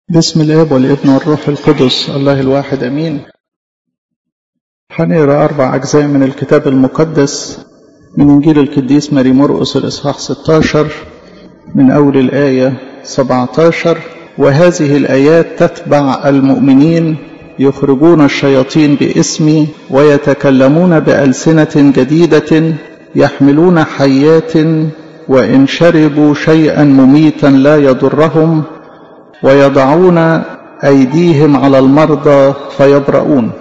بسم الاب والابن والروح القدس الله الواحد امين هنقرا اربع اجزاء من الكتاب المقدس من انجيل القديس ماري مرقس الاصحاح 16 من اول الايه 17 وهذه الايات تتبع المؤمنين يخرجون الشياطين باسمي ويتكلمون بالسنه جديده يحملون حيات وان شربوا شيئا مميتا لا يضرهم ويضعون أيديهم على المرضى فيبرؤون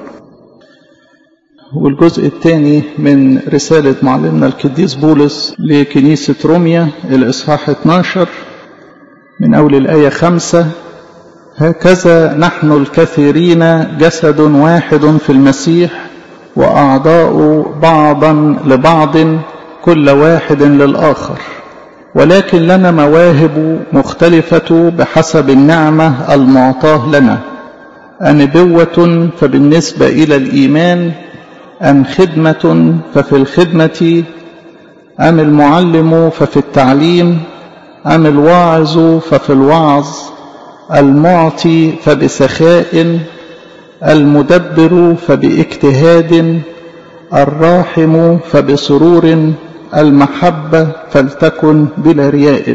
والجزء الثاني من رسالة معلمنا القديس بولس لكنيسة روميا الإصحاح 12 من أول الآية 5 هكذا نحن الكثيرين جسد واحد في المسيح وأعضاء بعضا لبعض كل واحد للآخر ولكن لنا مواهب مختلفة بحسب النعمة المعطاة لنا أنبوة فبالنسبة إلى الإيمان أم خدمة ففي الخدمة أم المعلم ففي التعليم أم الواعظ ففي الوعظ المعطي فبسخاء المدبر فباجتهاد الراحم فبسرور المحبة فلتكن بلا رياء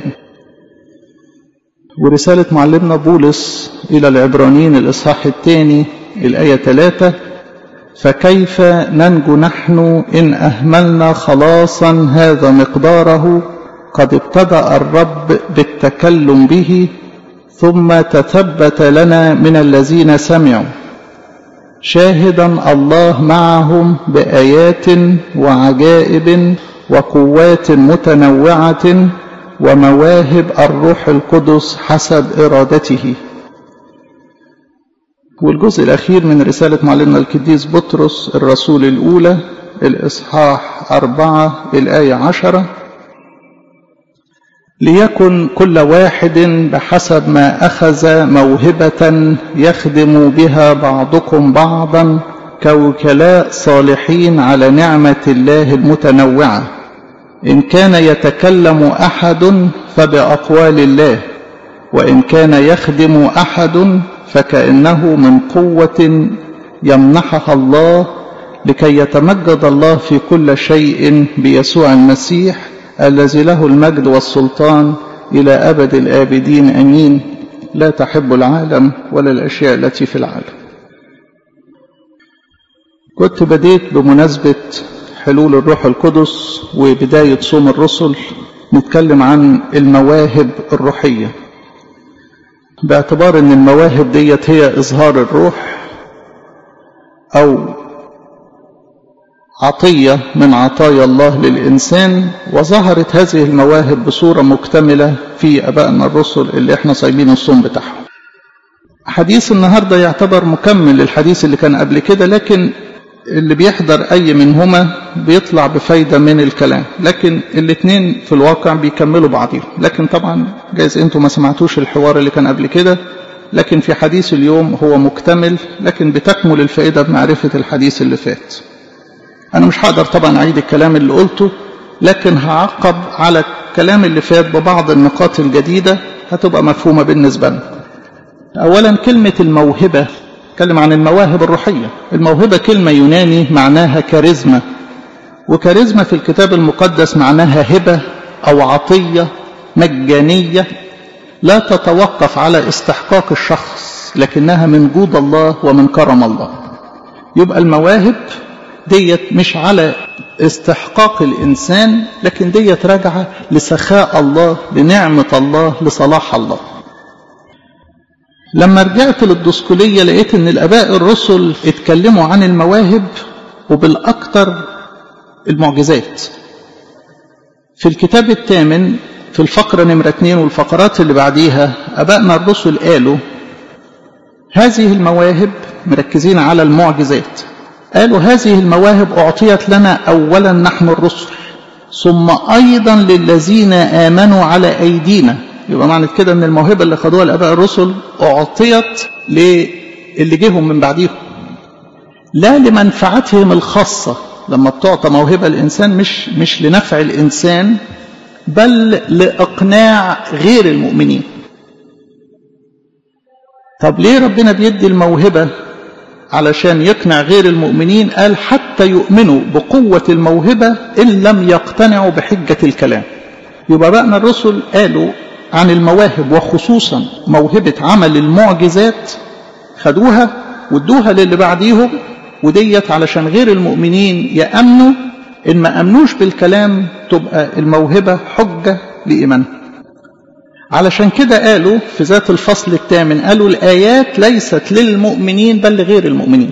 ورسالة معلمنا بولس إلى العبرانيين الإصحاح الثاني الآية 3 فكيف ننجو نحن إن أهملنا خلاصا هذا مقداره قد ابتدأ الرب بالتكلم به ثم تثبت لنا من الذين سمعوا شاهدا الله معهم بآيات وعجائب وقوات متنوعة ومواهب الروح القدس حسب إرادته والجزء الأخير من رسالة معلمنا القديس بطرس الرسول الأولى الإصحاح أربعة الآية عشرة ليكن كل واحد بحسب ما أخذ موهبة يخدم بها بعضكم بعضا كوكلاء صالحين على نعمة الله المتنوعة إن كان يتكلم أحد فبأقوال الله وإن كان يخدم أحد فكأنه من قوة يمنحها الله لكي يتمجد الله في كل شيء بيسوع المسيح الذي له المجد والسلطان إلى أبد الآبدين أمين لا تحب العالم ولا الأشياء التي في العالم كنت بديت بمناسبة حلول الروح القدس وبداية صوم الرسل نتكلم عن المواهب الروحية باعتبار ان المواهب ديت هي اظهار الروح او عطية من عطايا الله للإنسان وظهرت هذه المواهب بصورة مكتملة في أبائنا الرسل اللي احنا صايمين الصوم بتاعهم حديث النهاردة يعتبر مكمل للحديث اللي كان قبل كده لكن اللي بيحضر أي منهما بيطلع بفايدة من الكلام لكن الاثنين في الواقع بيكملوا بعضهم لكن طبعا جايز انتوا ما سمعتوش الحوار اللي كان قبل كده لكن في حديث اليوم هو مكتمل لكن بتكمل الفائدة بمعرفة الحديث اللي فات أنا مش هقدر طبعا أعيد الكلام اللي قلته لكن هعقب على الكلام اللي فات ببعض النقاط الجديدة هتبقى مفهومة بالنسبة لنا أولا كلمة الموهبة اتكلم عن المواهب الروحية الموهبة كلمة يوناني معناها كاريزما وكاريزما في الكتاب المقدس معناها هبة أو عطية مجانية لا تتوقف على استحقاق الشخص لكنها من جود الله ومن كرم الله يبقى المواهب ديت مش على استحقاق الإنسان لكن ديت راجعة لسخاء الله لنعمة الله لصلاح الله لما رجعت للدسكولية لقيت ان الاباء الرسل اتكلموا عن المواهب وبالاكثر المعجزات في الكتاب الثامن في الفقرة نمرة اثنين والفقرات اللي بعديها ابائنا الرسل قالوا هذه المواهب مركزين على المعجزات قالوا هذه المواهب اعطيت لنا اولا نحن الرسل ثم ايضا للذين امنوا على ايدينا يبقى معنى كده ان الموهبة اللي خدوها الاباء الرسل اعطيت للي جيهم من بعديهم لا لمنفعتهم الخاصة لما بتعطى موهبة الانسان مش مش لنفع الانسان بل لاقناع غير المؤمنين طب ليه ربنا بيدي الموهبة علشان يقنع غير المؤمنين قال حتى يؤمنوا بقوة الموهبة إن لم يقتنعوا بحجة الكلام يبقى بقى الرسل قالوا عن المواهب وخصوصا موهبة عمل المعجزات خدوها وادوها للي بعديهم وديت علشان غير المؤمنين يأمنوا إن ما أمنوش بالكلام تبقى الموهبة حجة لإيمانهم علشان كده قالوا في ذات الفصل الثامن قالوا الآيات ليست للمؤمنين بل لغير المؤمنين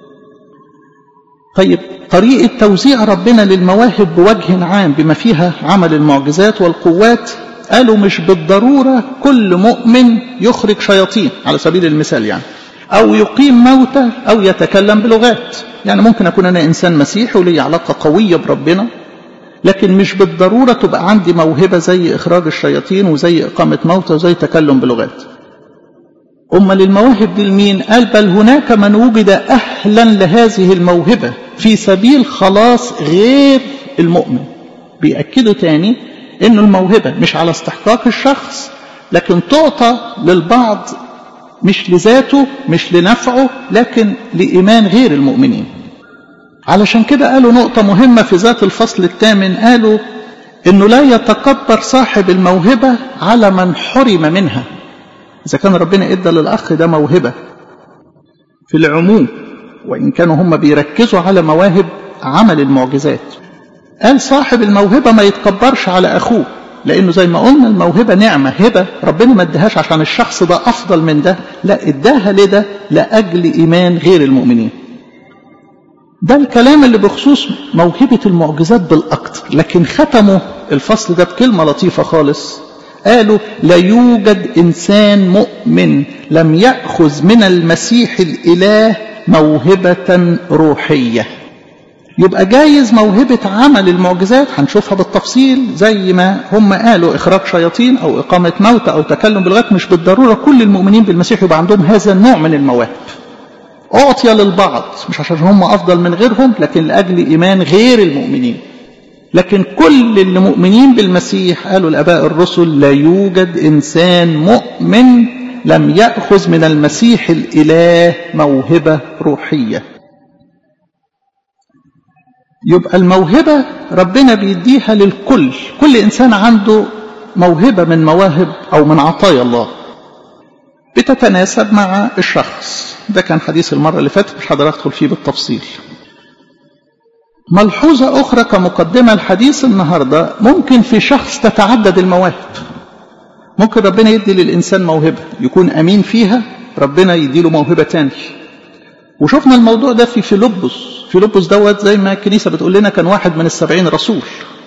طيب طريقة توزيع ربنا للمواهب بوجه عام بما فيها عمل المعجزات والقوات قالوا مش بالضرورة كل مؤمن يخرج شياطين على سبيل المثال يعني أو يقيم موتى أو يتكلم بلغات يعني ممكن أكون أنا إنسان مسيحي ولي علاقة قوية بربنا لكن مش بالضرورة تبقى عندي موهبة زي إخراج الشياطين وزي إقامة موتى وزي تكلم بلغات أما للمواهب دي لمين قال بل هناك من وجد أهلا لهذه الموهبة في سبيل خلاص غير المؤمن بيأكدوا تاني أن الموهبة مش على استحقاق الشخص لكن تعطى للبعض مش لذاته مش لنفعه لكن لإيمان غير المؤمنين علشان كده قالوا نقطة مهمة في ذات الفصل الثامن قالوا انه لا يتكبر صاحب الموهبة على من حرم منها اذا كان ربنا ادى للاخ ده موهبة في العموم وان كانوا هم بيركزوا على مواهب عمل المعجزات قال صاحب الموهبة ما يتكبرش على اخوه لانه زي ما قلنا الموهبة نعمة هبة ربنا ما ادهاش عشان الشخص ده افضل من ده لا اداها لده لاجل ايمان غير المؤمنين ده الكلام اللي بخصوص موهبة المعجزات بالأكثر لكن ختموا الفصل ده بكلمة لطيفة خالص قالوا لا يوجد إنسان مؤمن لم يأخذ من المسيح الإله موهبة روحية يبقى جايز موهبة عمل المعجزات هنشوفها بالتفصيل زي ما هم قالوا إخراج شياطين أو إقامة موتى أو تكلم بالغات مش بالضرورة كل المؤمنين بالمسيح يبقى عندهم هذا النوع من المواهب أعطي للبعض مش عشان هم أفضل من غيرهم لكن لأجل إيمان غير المؤمنين لكن كل اللي مؤمنين بالمسيح قالوا الآباء الرسل لا يوجد إنسان مؤمن لم يأخذ من المسيح الإله موهبة روحية يبقى الموهبة ربنا بيديها للكل كل إنسان عنده موهبة من مواهب أو من عطايا الله بتتناسب مع الشخص ده كان حديث المرة اللي فاتت مش هقدر أدخل فيه بالتفصيل ملحوظة أخرى كمقدمة الحديث النهاردة ممكن في شخص تتعدد المواهب ممكن ربنا يدي للإنسان موهبة يكون أمين فيها ربنا يدي له موهبة تاني وشفنا الموضوع ده في فيلبس فيلبس دوت زي ما الكنيسة بتقول لنا كان واحد من السبعين رسول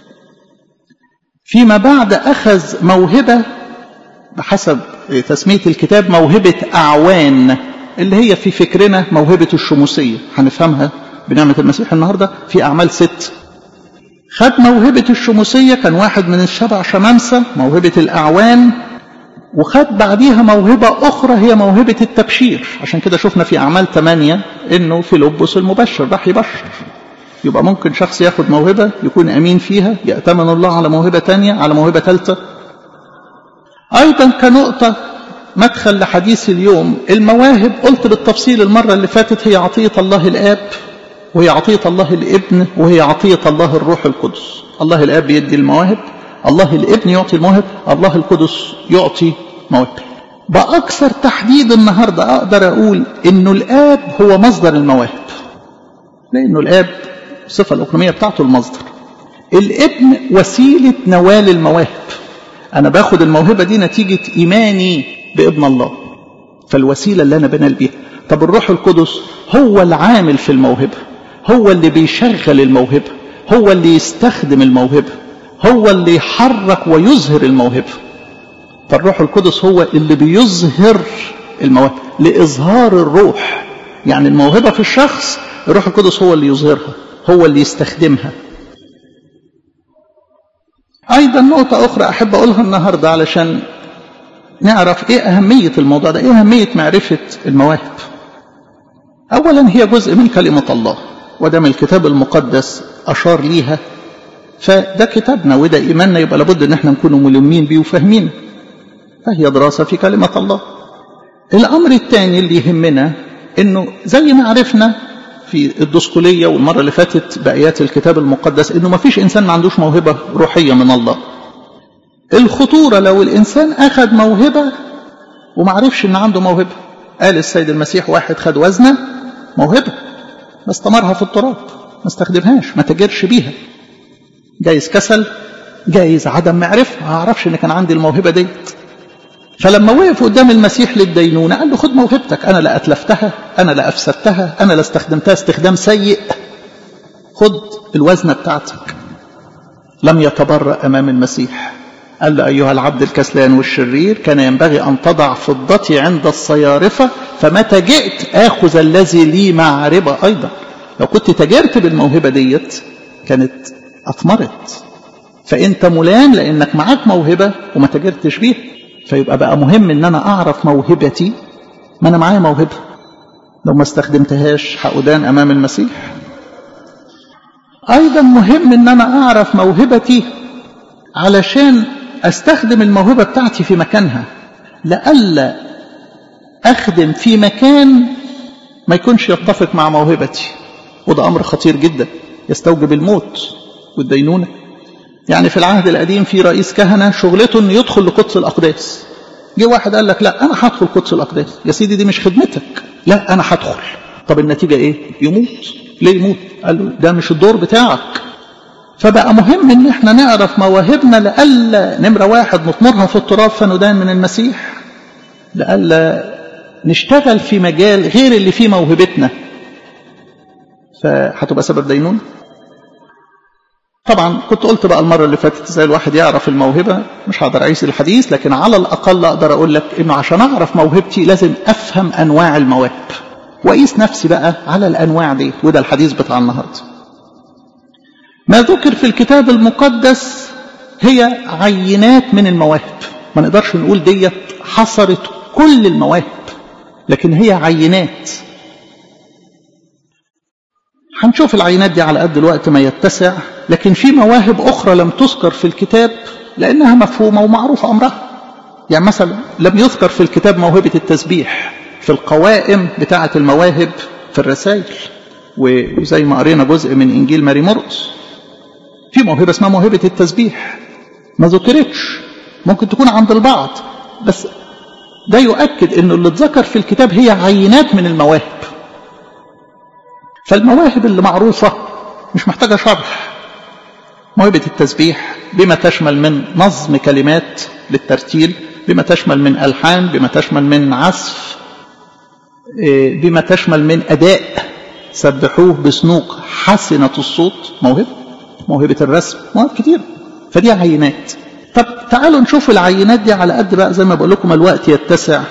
فيما بعد أخذ موهبة بحسب تسمية الكتاب موهبة أعوان اللي هي في فكرنا موهبة الشموسية هنفهمها بنعمة المسيح النهاردة في أعمال ست خد موهبة الشموسية كان واحد من السبع شمامسة موهبة الأعوان وخد بعديها موهبة أخرى هي موهبة التبشير عشان كده شفنا في أعمال ثمانية إنه في لبس المبشر راح يبشر يبقى ممكن شخص ياخد موهبة يكون أمين فيها يأتمن الله على موهبة تانية على موهبة ثالثة أيضا كنقطة مدخل لحديث اليوم المواهب قلت بالتفصيل المرة اللي فاتت هي عطية الله الآب وهي عطية الله الابن وهي عطية الله الروح القدس الله الآب يدي المواهب الله الابن يعطي المواهب الله القدس يعطي مواهب بأكثر تحديد النهاردة أقدر أقول إنه الآب هو مصدر المواهب لأنه الآب الصفة الأقنومية بتاعته المصدر الابن وسيلة نوال المواهب أنا باخد الموهبة دي نتيجة إيماني بابن الله فالوسيلة اللي أنا بنال بيها طب الروح القدس هو العامل في الموهبة هو اللي بيشغل الموهبة هو اللي يستخدم الموهبة هو اللي يحرك ويظهر الموهبة فالروح القدس هو اللي بيظهر المواهب لإظهار الروح يعني الموهبة في الشخص الروح القدس هو اللي يظهرها هو اللي يستخدمها أيضا نقطة أخرى أحب أقولها النهاردة علشان نعرف إيه أهمية الموضوع ده إيه أهمية معرفة المواهب أولا هي جزء من كلمة الله ودام الكتاب المقدس أشار ليها فده كتابنا وده إيماننا يبقى لابد أن احنا نكون ملمين بيه وفاهمين فهي دراسة في كلمة الله الأمر الثاني اللي يهمنا إنه زي ما عرفنا في الدسكولية والمرة اللي فاتت بآيات الكتاب المقدس إنه ما فيش إنسان ما عندوش موهبة روحية من الله الخطورة لو الإنسان أخذ موهبة وما عرفش إن عنده موهبة قال السيد المسيح واحد خد وزنة موهبة بس طمرها في التراب ما استخدمهاش ما تجرش بيها جايز كسل جايز عدم معرفة ما أعرفش إن كان عندي الموهبة ديت فلما وقف قدام المسيح للدينونة قال له خد موهبتك أنا لا أتلفتها أنا لا أفسدتها أنا لا استخدمتها استخدام سيء خد الوزنة بتاعتك لم يتبرأ أمام المسيح قال له أيها العبد الكسلان والشرير كان ينبغي أن تضع فضتي عند الصيارفة فمتى جئت آخذ الذي لي معربة أيضا لو كنت تجرت بالموهبة ديت كانت أثمرت فأنت ملام لأنك معاك موهبة وما تجرتش بيها فيبقى بقى مهم ان انا اعرف موهبتي ما انا معايا موهبه لو ما استخدمتهاش هأدان امام المسيح ايضا مهم ان انا اعرف موهبتي علشان استخدم الموهبه بتاعتي في مكانها لئلا اخدم في مكان ما يكونش يتفق مع موهبتي وده امر خطير جدا يستوجب الموت والدينونه يعني في العهد القديم في رئيس كهنة شغلته انه يدخل لقدس الأقداس جه واحد قال لك لا أنا هدخل قدس الأقداس يا سيدي دي مش خدمتك لا أنا هدخل طب النتيجة إيه؟ يموت ليه يموت؟ قال له ده مش الدور بتاعك فبقى مهم ان احنا نعرف مواهبنا لألا نمرة واحد نطمرها في التراب فندان من المسيح لألا نشتغل في مجال غير اللي فيه موهبتنا فهتبقى سبب دينون طبعا كنت قلت بقى المرة اللي فاتت ازاي الواحد يعرف الموهبة مش هقدر اعيش الحديث لكن على الأقل أقدر أقول لك إنه عشان أعرف موهبتي لازم أفهم أنواع المواهب وأقيس نفسي بقى على الأنواع دي وده الحديث بتاع النهاردة ما ذكر في الكتاب المقدس هي عينات من المواهب ما نقدرش نقول ديت حصرت كل المواهب لكن هي عينات هنشوف العينات دي على قد الوقت ما يتسع لكن في مواهب أخرى لم تذكر في الكتاب لأنها مفهومة ومعروف أمرها يعني مثلا لم يذكر في الكتاب موهبة التسبيح في القوائم بتاعة المواهب في الرسائل وزي ما قرينا جزء من إنجيل ماري مرقس في موهبة اسمها موهبة التسبيح ما ذكرتش ممكن تكون عند البعض بس ده يؤكد انه اللي اتذكر في الكتاب هي عينات من المواهب فالمواهب اللي معروفة مش محتاجة شرح موهبة التسبيح بما تشمل من نظم كلمات للترتيل بما تشمل من ألحان بما تشمل من عزف بما تشمل من أداء سبحوه بسنوق حسنة الصوت موهبة موهبة الرسم مواهب كتير فدي عينات طب تعالوا نشوف العينات دي على قد بقى زي ما بقول لكم الوقت يتسع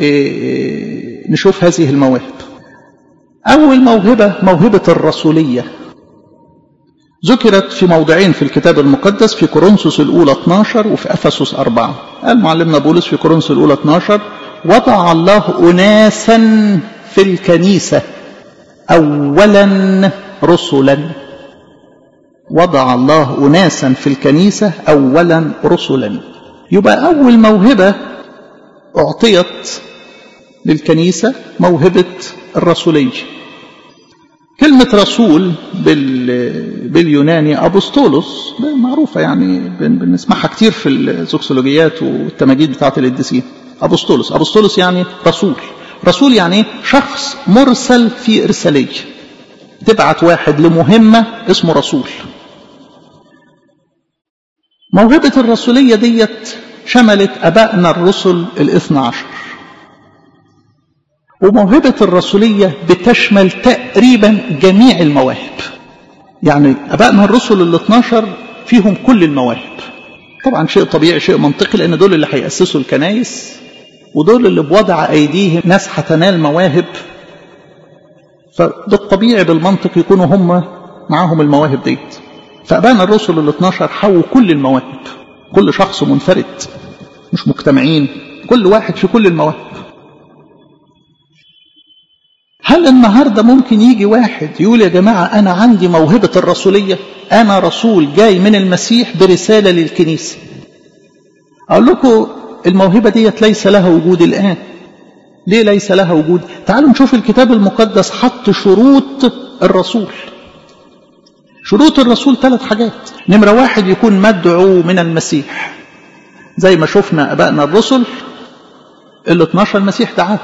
نشوف هذه المواهب أول موهبة موهبة الرسولية ذكرت في موضعين في الكتاب المقدس في كورنثوس الأولى 12 وفي أفسس 4 قال معلمنا بولس في كورنثوس الأولى 12 وضع الله أناسا في الكنيسة أولا رسلا وضع الله أناسا في الكنيسة أولا رسلا يبقى أول موهبة أعطيت للكنيسة موهبة الرسولية كلمة رسول بال... باليوناني أبوستولوس معروفة يعني بنسمعها كتير في الزوكسولوجيات والتماجيد بتاعة القديسين أبوستولوس أبوستولوس يعني رسول رسول يعني شخص مرسل في إرسالية تبعت واحد لمهمة اسمه رسول موهبة الرسولية ديت شملت أبائنا الرسل الاثنى عشر وموهبة الرسولية بتشمل تقريبا جميع المواهب يعني أبائنا الرسل ال 12 فيهم كل المواهب طبعا شيء طبيعي شيء منطقي لأن دول اللي هيأسسوا الكنايس ودول اللي بوضع أيديهم ناس هتنال مواهب فبالطبيعي بالمنطق يكونوا هم معاهم المواهب ديت فأبانا الرسل ال 12 حووا كل المواهب كل شخص منفرد مش مجتمعين كل واحد في كل المواهب هل النهاردة ممكن يجي واحد يقول يا جماعة أنا عندي موهبة الرسولية أنا رسول جاي من المسيح برسالة للكنيسة أقول لكم الموهبة ديت ليس لها وجود الآن ليه ليس لها وجود تعالوا نشوف الكتاب المقدس حط شروط الرسول شروط الرسول ثلاث حاجات نمرة واحد يكون مدعو من المسيح زي ما شفنا أبائنا الرسل ال 12 المسيح دعاه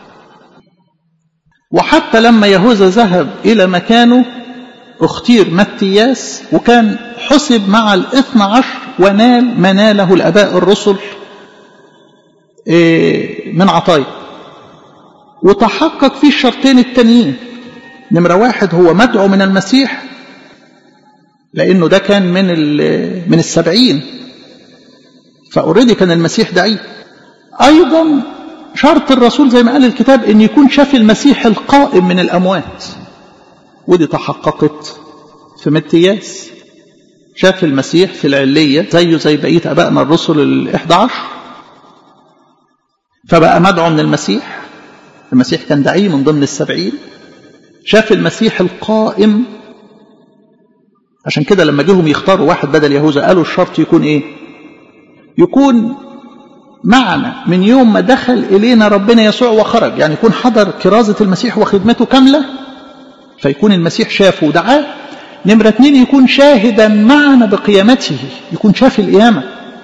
وحتى لما يهوذا ذهب إلى مكانه اختير متياس وكان حسب مع الاثنى عشر ونال ما ناله الأباء الرسل من عطايا وتحقق فيه الشرطين التانيين نمرة واحد هو مدعو من المسيح لأنه ده كان من من السبعين فأوريدي كان المسيح دعيه أيضا شرط الرسول زي ما قال الكتاب أن يكون شاف المسيح القائم من الأموات ودي تحققت في متياس شاف المسيح في العلية زيه زي بقية أبائنا الرسل الإحدى عشر فبقى مدعو من المسيح المسيح كان دعيه من ضمن السبعين شاف المسيح القائم عشان كده لما جيهم يختاروا واحد بدل يهوذا قالوا الشرط يكون ايه يكون معنا من يوم ما دخل إلينا ربنا يسوع وخرج يعني يكون حضر كرازة المسيح وخدمته كاملة فيكون المسيح شافه ودعاه نمرة اتنين يكون شاهدا معنا بقيامته يكون شاف القيامة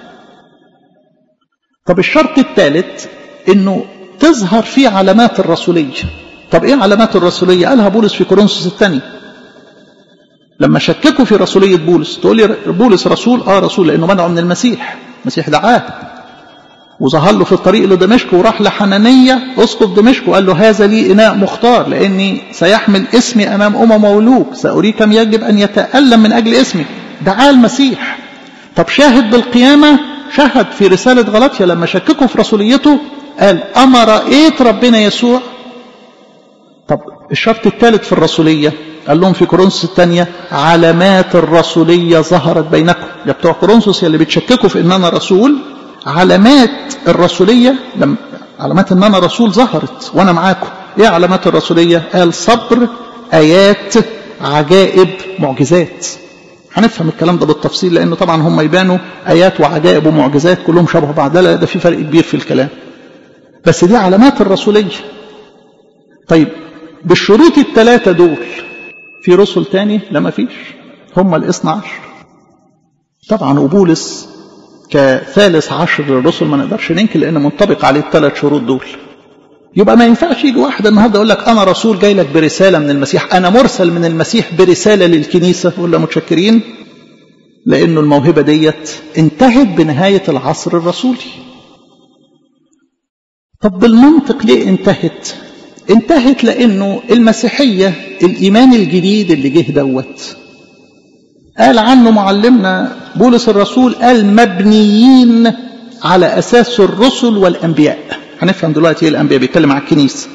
طب الشرط الثالث انه تظهر فيه علامات الرسولية طب ايه علامات الرسولية قالها بولس في كورنثوس الثاني لما شككوا في رسولية بولس تقول لي بولس رسول اه رسول لانه منعه من المسيح المسيح دعاه وظهر له في الطريق لدمشق وراح لحنانية اسقف دمشق وقال له هذا لي إناء مختار لأني سيحمل اسمي أمام أمم وملوك سأريك كم يجب أن يتألم من أجل اسمي دعاه المسيح طب شاهد بالقيامة شهد في رسالة غلطية لما شككوا في رسوليته قال أما رأيت ربنا يسوع طب الشرط الثالث في الرسولية قال لهم في كورنثوس الثانية علامات الرسولية ظهرت بينكم يا بتوع كورنثوس اللي بتشككوا في ان انا رسول علامات الرسولية لما علامات ان انا رسول ظهرت وانا معاكم ايه علامات الرسولية قال صبر ايات عجائب معجزات هنفهم الكلام ده بالتفصيل لانه طبعا هم يبانوا ايات وعجائب ومعجزات كلهم شبه بعض لا ده في فرق كبير في الكلام بس دي علامات الرسولية طيب بالشروط الثلاثة دول في رسل تاني لا ما فيش هم الاثنى عشر طبعا وبولس كثالث عشر للرسل ما نقدرش ننكر لان منطبق عليه الثلاث شروط دول يبقى ما ينفعش يجي واحد النهارده يقول لك انا رسول جاي لك برساله من المسيح انا مرسل من المسيح برساله للكنيسه ولا متشكرين لانه الموهبه ديت انتهت بنهايه العصر الرسولي طب بالمنطق ليه انتهت انتهت لانه المسيحيه الايمان الجديد اللي جه دوت قال عنه معلمنا بولس الرسول قال مبنيين على اساس الرسل والانبياء هنفهم دلوقتي ايه الانبياء بيتكلم على الكنيسه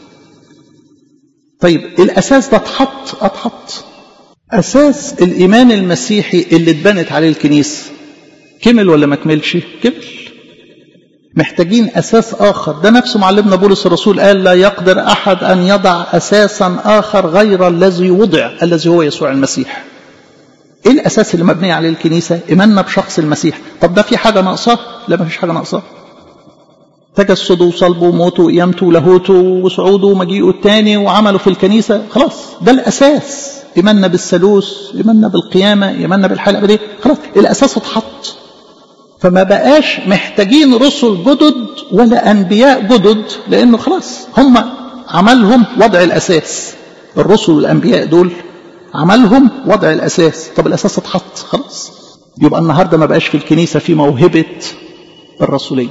طيب الاساس ده اتحط اتحط اساس الايمان المسيحي اللي اتبنت عليه الكنيسه كمل ولا ما كملش كمل محتاجين اساس اخر ده نفسه معلمنا بولس الرسول قال لا يقدر احد ان يضع اساسا اخر غير الذي وضع الذي هو يسوع المسيح ايه الاساس اللي مبني عليه الكنيسه ايماننا بشخص المسيح طب ده في حاجه ناقصاه لا ما فيش حاجه ناقصاه تجسده وصلبه وموته وقيامته ولاهوته وصعوده ومجيئه الثاني وعمله في الكنيسه خلاص ده الاساس ايماننا بالثالوث ايماننا بالقيامه ايماننا بالحياه الابديه خلاص الاساس اتحط فما بقاش محتاجين رسل جدد ولا انبياء جدد لانه خلاص هم عملهم وضع الاساس الرسل والانبياء دول عملهم وضع الاساس طب الاساس اتحط خلاص يبقى النهارده ما بقاش في الكنيسه في موهبه الرسوليه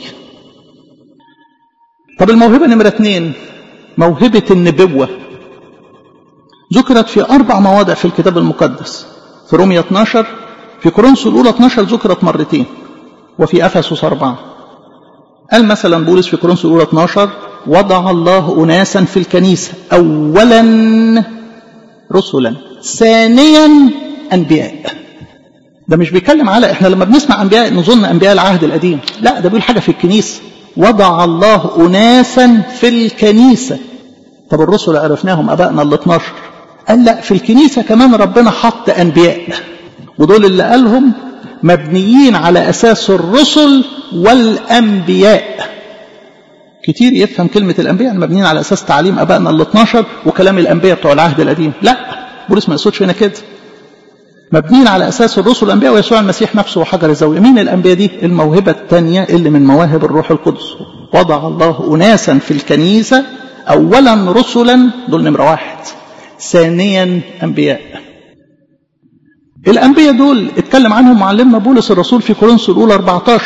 طب الموهبه نمره اثنين موهبه النبوه ذكرت في اربع مواضع في الكتاب المقدس في رومية 12 في كورنثوس الاولى 12 ذكرت مرتين وفي افسس اربعه قال مثلا بولس في كورنثوس الاولى 12 وضع الله اناسا في الكنيسه اولا رسلا ثانيا انبياء ده مش بيتكلم على احنا لما بنسمع انبياء نظن انبياء العهد القديم لا ده بيقول حاجه في الكنيسه وضع الله اناسا في الكنيسه طب الرسل عرفناهم ابائنا ال 12 قال لا في الكنيسه كمان ربنا حط انبياء ودول اللي قالهم مبنيين على اساس الرسل والانبياء كتير يفهم كلمة الأنبياء مبنيين على أساس تعليم أبائنا ال 12 وكلام الأنبياء بتوع العهد القديم لا بولس ما يقصدش هنا كده مبنيين على أساس الرسل الأنبياء ويسوع المسيح نفسه وحجر الزاوية مين الأنبياء دي الموهبة الثانية اللي من مواهب الروح القدس وضع الله أناسا في الكنيسة أولا رسلا دول نمرة واحد ثانيا أنبياء الأنبياء دول اتكلم عنهم معلمنا بولس الرسول في كورنثوس الأولى 14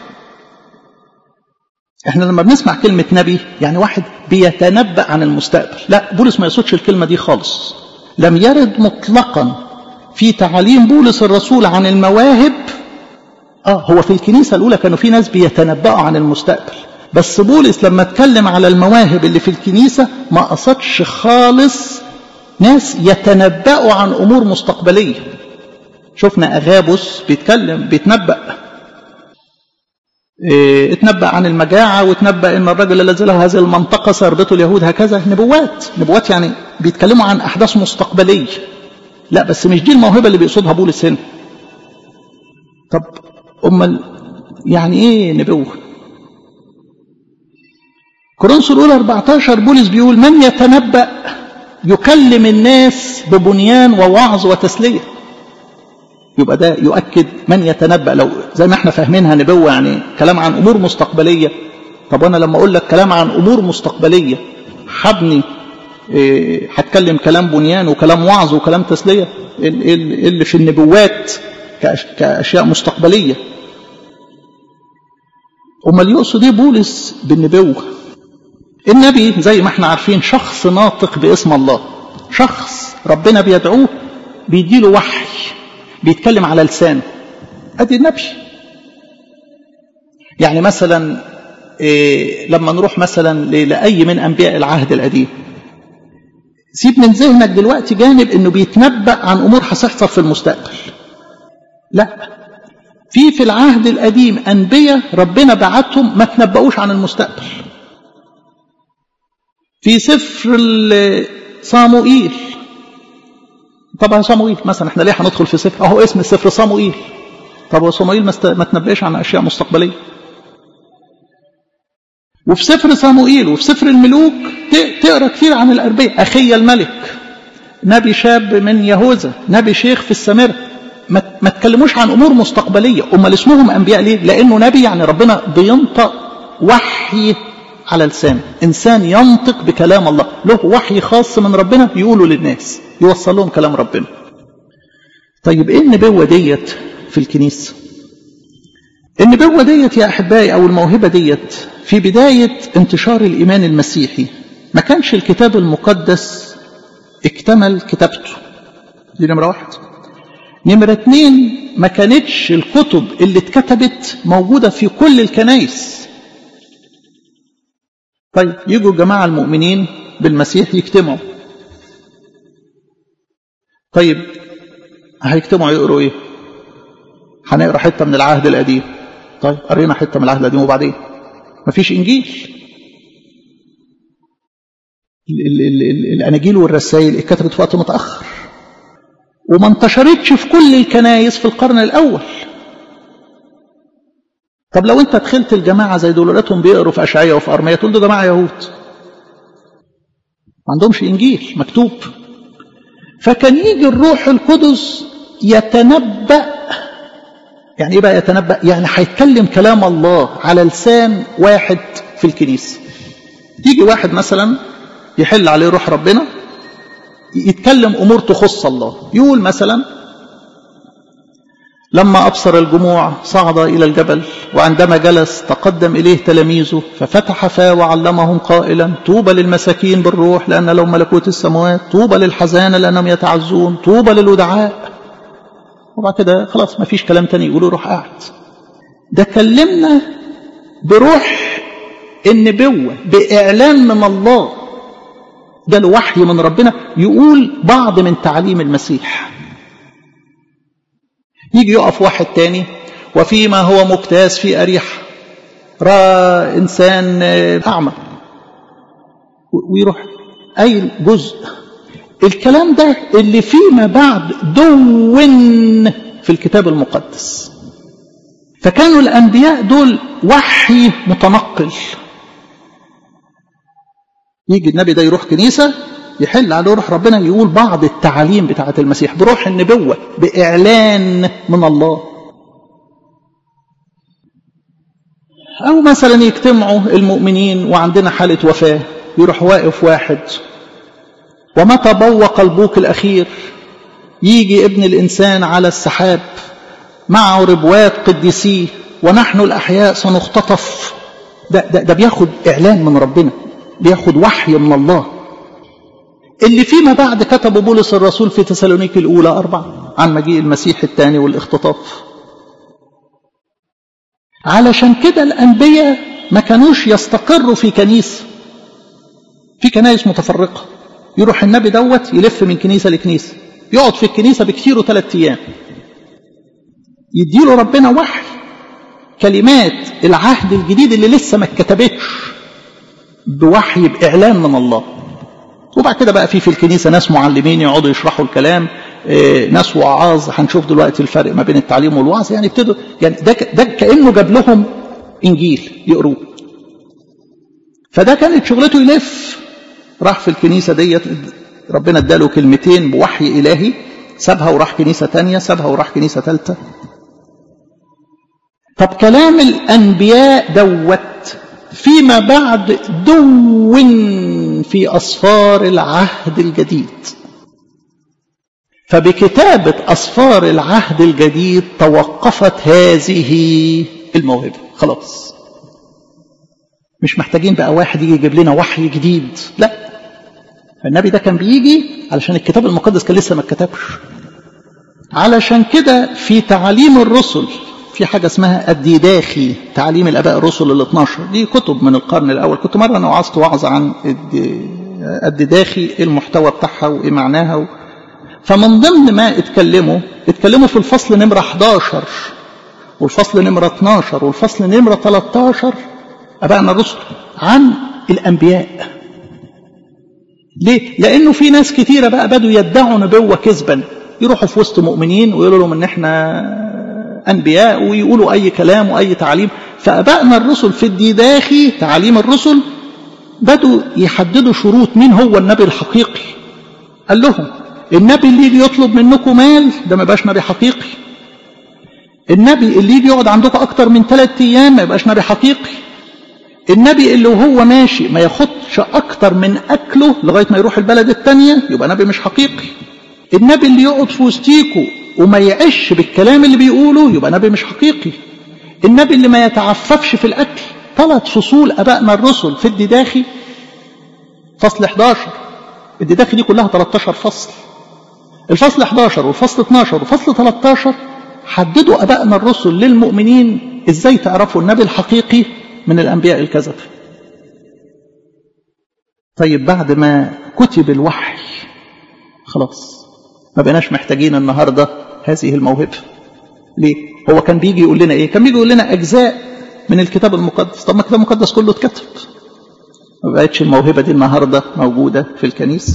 احنا لما بنسمع كلمة نبي يعني واحد بيتنبأ عن المستقبل لا بولس ما يقصدش الكلمة دي خالص لم يرد مطلقا في تعاليم بولس الرسول عن المواهب اه هو في الكنيسة الأولى كانوا في ناس بيتنبأوا عن المستقبل بس بولس لما اتكلم على المواهب اللي في الكنيسة ما قصدش خالص ناس يتنبأوا عن أمور مستقبلية شفنا أغابس بيتكلم بيتنبأ اه اتنبأ عن المجاعة واتنبأ ان الرجل الذي له هذه المنطقة سيربطه اليهود هكذا نبوات نبوات يعني بيتكلموا عن أحداث مستقبلية لا بس مش دي الموهبة اللي بيقصدها بولس هنا طب أمال يعني إيه نبوة كورنثوس الأولى 14 بولس بيقول من يتنبأ يكلم الناس ببنيان ووعظ وتسلية يبقى ده يؤكد من يتنبأ لو زي ما احنا فاهمينها نبوة يعني كلام عن أمور مستقبلية طب أنا لما أقول لك كلام عن أمور مستقبلية حبني هتكلم إيه كلام بنيان وكلام وعظ وكلام تسلية اللي في النبوات كأشياء مستقبلية أمال يقصد إيه بولس بالنبوة النبي زي ما احنا عارفين شخص ناطق باسم الله شخص ربنا بيدعوه بيديله وحي بيتكلم على لسانه ادي النبي يعني مثلا إيه لما نروح مثلا لأي من أنبياء العهد القديم سيب من ذهنك دلوقتي جانب انه بيتنبأ عن امور هتحصل في المستقبل لا في في العهد القديم انبياء ربنا بعتهم ما تنبؤوش عن المستقبل في سفر صاموئيل طبعا صاموئيل مثلا احنا ليه هندخل في سفر اهو اسم السفر صاموئيل طب صاموئيل ما تنبأش عن اشياء مستقبليه وفي سفر صاموئيل وفي سفر الملوك تقرا كتير عن الأنبياء أخي الملك نبي شاب من يهوذا نبي شيخ في السامرة ما تكلموش عن أمور مستقبلية أمال اسمهم أنبياء ليه لأنه نبي يعني ربنا بينطق وحي على لسانه إنسان ينطق بكلام الله له وحي خاص من ربنا يقوله للناس يوصل لهم كلام ربنا طيب إيه النبوة ديت في الكنيسة النبوة ديت يا أحبائي أو الموهبة ديت في بداية انتشار الإيمان المسيحي ما كانش الكتاب المقدس اكتمل كتابته دي نمرة واحد نمرة اتنين ما كانتش الكتب اللي اتكتبت موجودة في كل الكنايس طيب يجوا الجماعة المؤمنين بالمسيح يجتمعوا طيب هيجتمعوا يقروا ايه هنقرا حته من العهد القديم طيب قرينا حته من العهد القديم وبعدين مفيش انجيل ال ال ال الاناجيل والرسائل اتكتبت في وقت متاخر وما انتشرتش في كل الكنايس في القرن الاول طب لو انت دخلت الجماعه زي دول لقيتهم بيقروا في اشعياء وفي ارميه تقول دول جماعه يهود ما عندهمش انجيل مكتوب فكان يجي الروح القدس يتنبأ يعني ايه بقى يتنبأ يعني هيتكلم كلام الله على لسان واحد في الكنيسة يجي واحد مثلا يحل عليه روح ربنا يتكلم أمور تخص الله يقول مثلا لما أبصر الجموع صعد إلى الجبل وعندما جلس تقدم إليه تلاميذه ففتح فاه وعلمهم قائلا طوبى للمساكين بالروح لأن لهم ملكوت السماوات طوبى للحزانة لأنهم يتعزون طوبى للودعاء وبعد كده خلاص ما فيش كلام تاني يقولوا روح قاعد ده كلمنا بروح النبوة بإعلان من الله ده الوحي من ربنا يقول بعض من تعليم المسيح يجي يقف واحد تاني وفيما هو مجتاز في أريحة رأى إنسان أعمى ويروح أي جزء الكلام ده اللي فيما بعد دون في الكتاب يجي النبي ده يروح كنيسة يحل عليه روح ربنا يقول بعض التعاليم بتاعة المسيح بروح النبوة بإعلان من الله أو مثلا يجتمعوا المؤمنين وعندنا حالة وفاة يروح واقف واحد ومتى بوق البوق الأخير يجي ابن الإنسان على السحاب معه ربوات قديسيه ونحن الأحياء سنختطف ده, ده, ده بياخد إعلان من ربنا بياخد وحي من الله اللي فيما بعد كتب بولس الرسول في تسالونيك الأولى أربعة عن مجيء المسيح الثاني والاختطاف علشان كده الأنبياء ما كانوش يستقروا في كنيسة في كنائس متفرقة يروح النبي دوت يلف من كنيسة لكنيسة يقعد في الكنيسة بكثير ثلاثة أيام يديله ربنا وحي كلمات العهد الجديد اللي لسه ما اتكتبتش بوحي بإعلان من الله وبعد كده بقى في في الكنيسة ناس معلمين يقعدوا يشرحوا الكلام إيه ناس وعاظ هنشوف دلوقتي الفرق ما بين التعليم والوعظ يعني ابتدوا يعني ده ده كأنه جاب لهم إنجيل يقروه فده كانت شغلته يلف راح في الكنيسة ديت ربنا اداله كلمتين بوحي إلهي سابها وراح كنيسة تانية سابها وراح كنيسة تالتة طب كلام الأنبياء دوت فيما بعد دون في أصفار العهد الجديد فبكتابة أصفار العهد الجديد توقفت هذه الموهبة خلاص مش محتاجين بقى واحد يجي يجيب لنا وحي جديد لا فالنبي ده كان بيجي علشان الكتاب المقدس كان لسه ما اتكتبش علشان كده في تعاليم الرسل في حاجة اسمها الديداخي تعليم الآباء الرسل ال 12 دي كتب من القرن الأول كنت مرة أنا وعظت وعظ عن الديداخي المحتوى بتاعها وإيه معناها و... فمن ضمن ما اتكلموا اتكلموا في الفصل نمرة 11 والفصل نمرة 12 والفصل نمرة 13 أبائنا الرسل عن الأنبياء ليه؟ لأنه في ناس كتيرة بقى بدوا يدعوا نبوة كذبا يروحوا في وسط مؤمنين ويقولوا لهم إن إحنا أنبياء ويقولوا أي كلام وأي تعليم فأبائنا الرسل في الديداخي تعاليم الرسل بدوا يحددوا شروط مين هو النبي الحقيقي قال لهم النبي اللي يجي يطلب منكم مال ده ما يبقاش نبي حقيقي النبي اللي يجي يقعد عندكم أكتر من ثلاثة أيام ما يبقاش نبي حقيقي النبي اللي وهو ماشي ما ياخدش أكتر من أكله لغاية ما يروح البلد التانية يبقى نبي مش حقيقي النبي اللي يقعد في وسطيكوا وما يعيش بالكلام اللي بيقوله يبقى نبي مش حقيقي النبي اللي ما يتعففش في الأكل ثلاث فصول أبائنا الرسل في الدداخي فصل 11 الدداخي دي كلها 13 فصل الفصل 11 والفصل 12 والفصل 13 حددوا أبائنا الرسل للمؤمنين إزاي تعرفوا النبي الحقيقي من الأنبياء الكذب طيب بعد ما كتب الوحي خلاص ما بقناش محتاجين النهاردة هذه الموهبة ليه؟ هو كان بيجي يقول لنا ايه؟ كان بيجي يقول لنا أجزاء من الكتاب المقدس طب ما الكتاب المقدس كله اتكتب ما بقتش الموهبة دي النهاردة موجودة في الكنيسة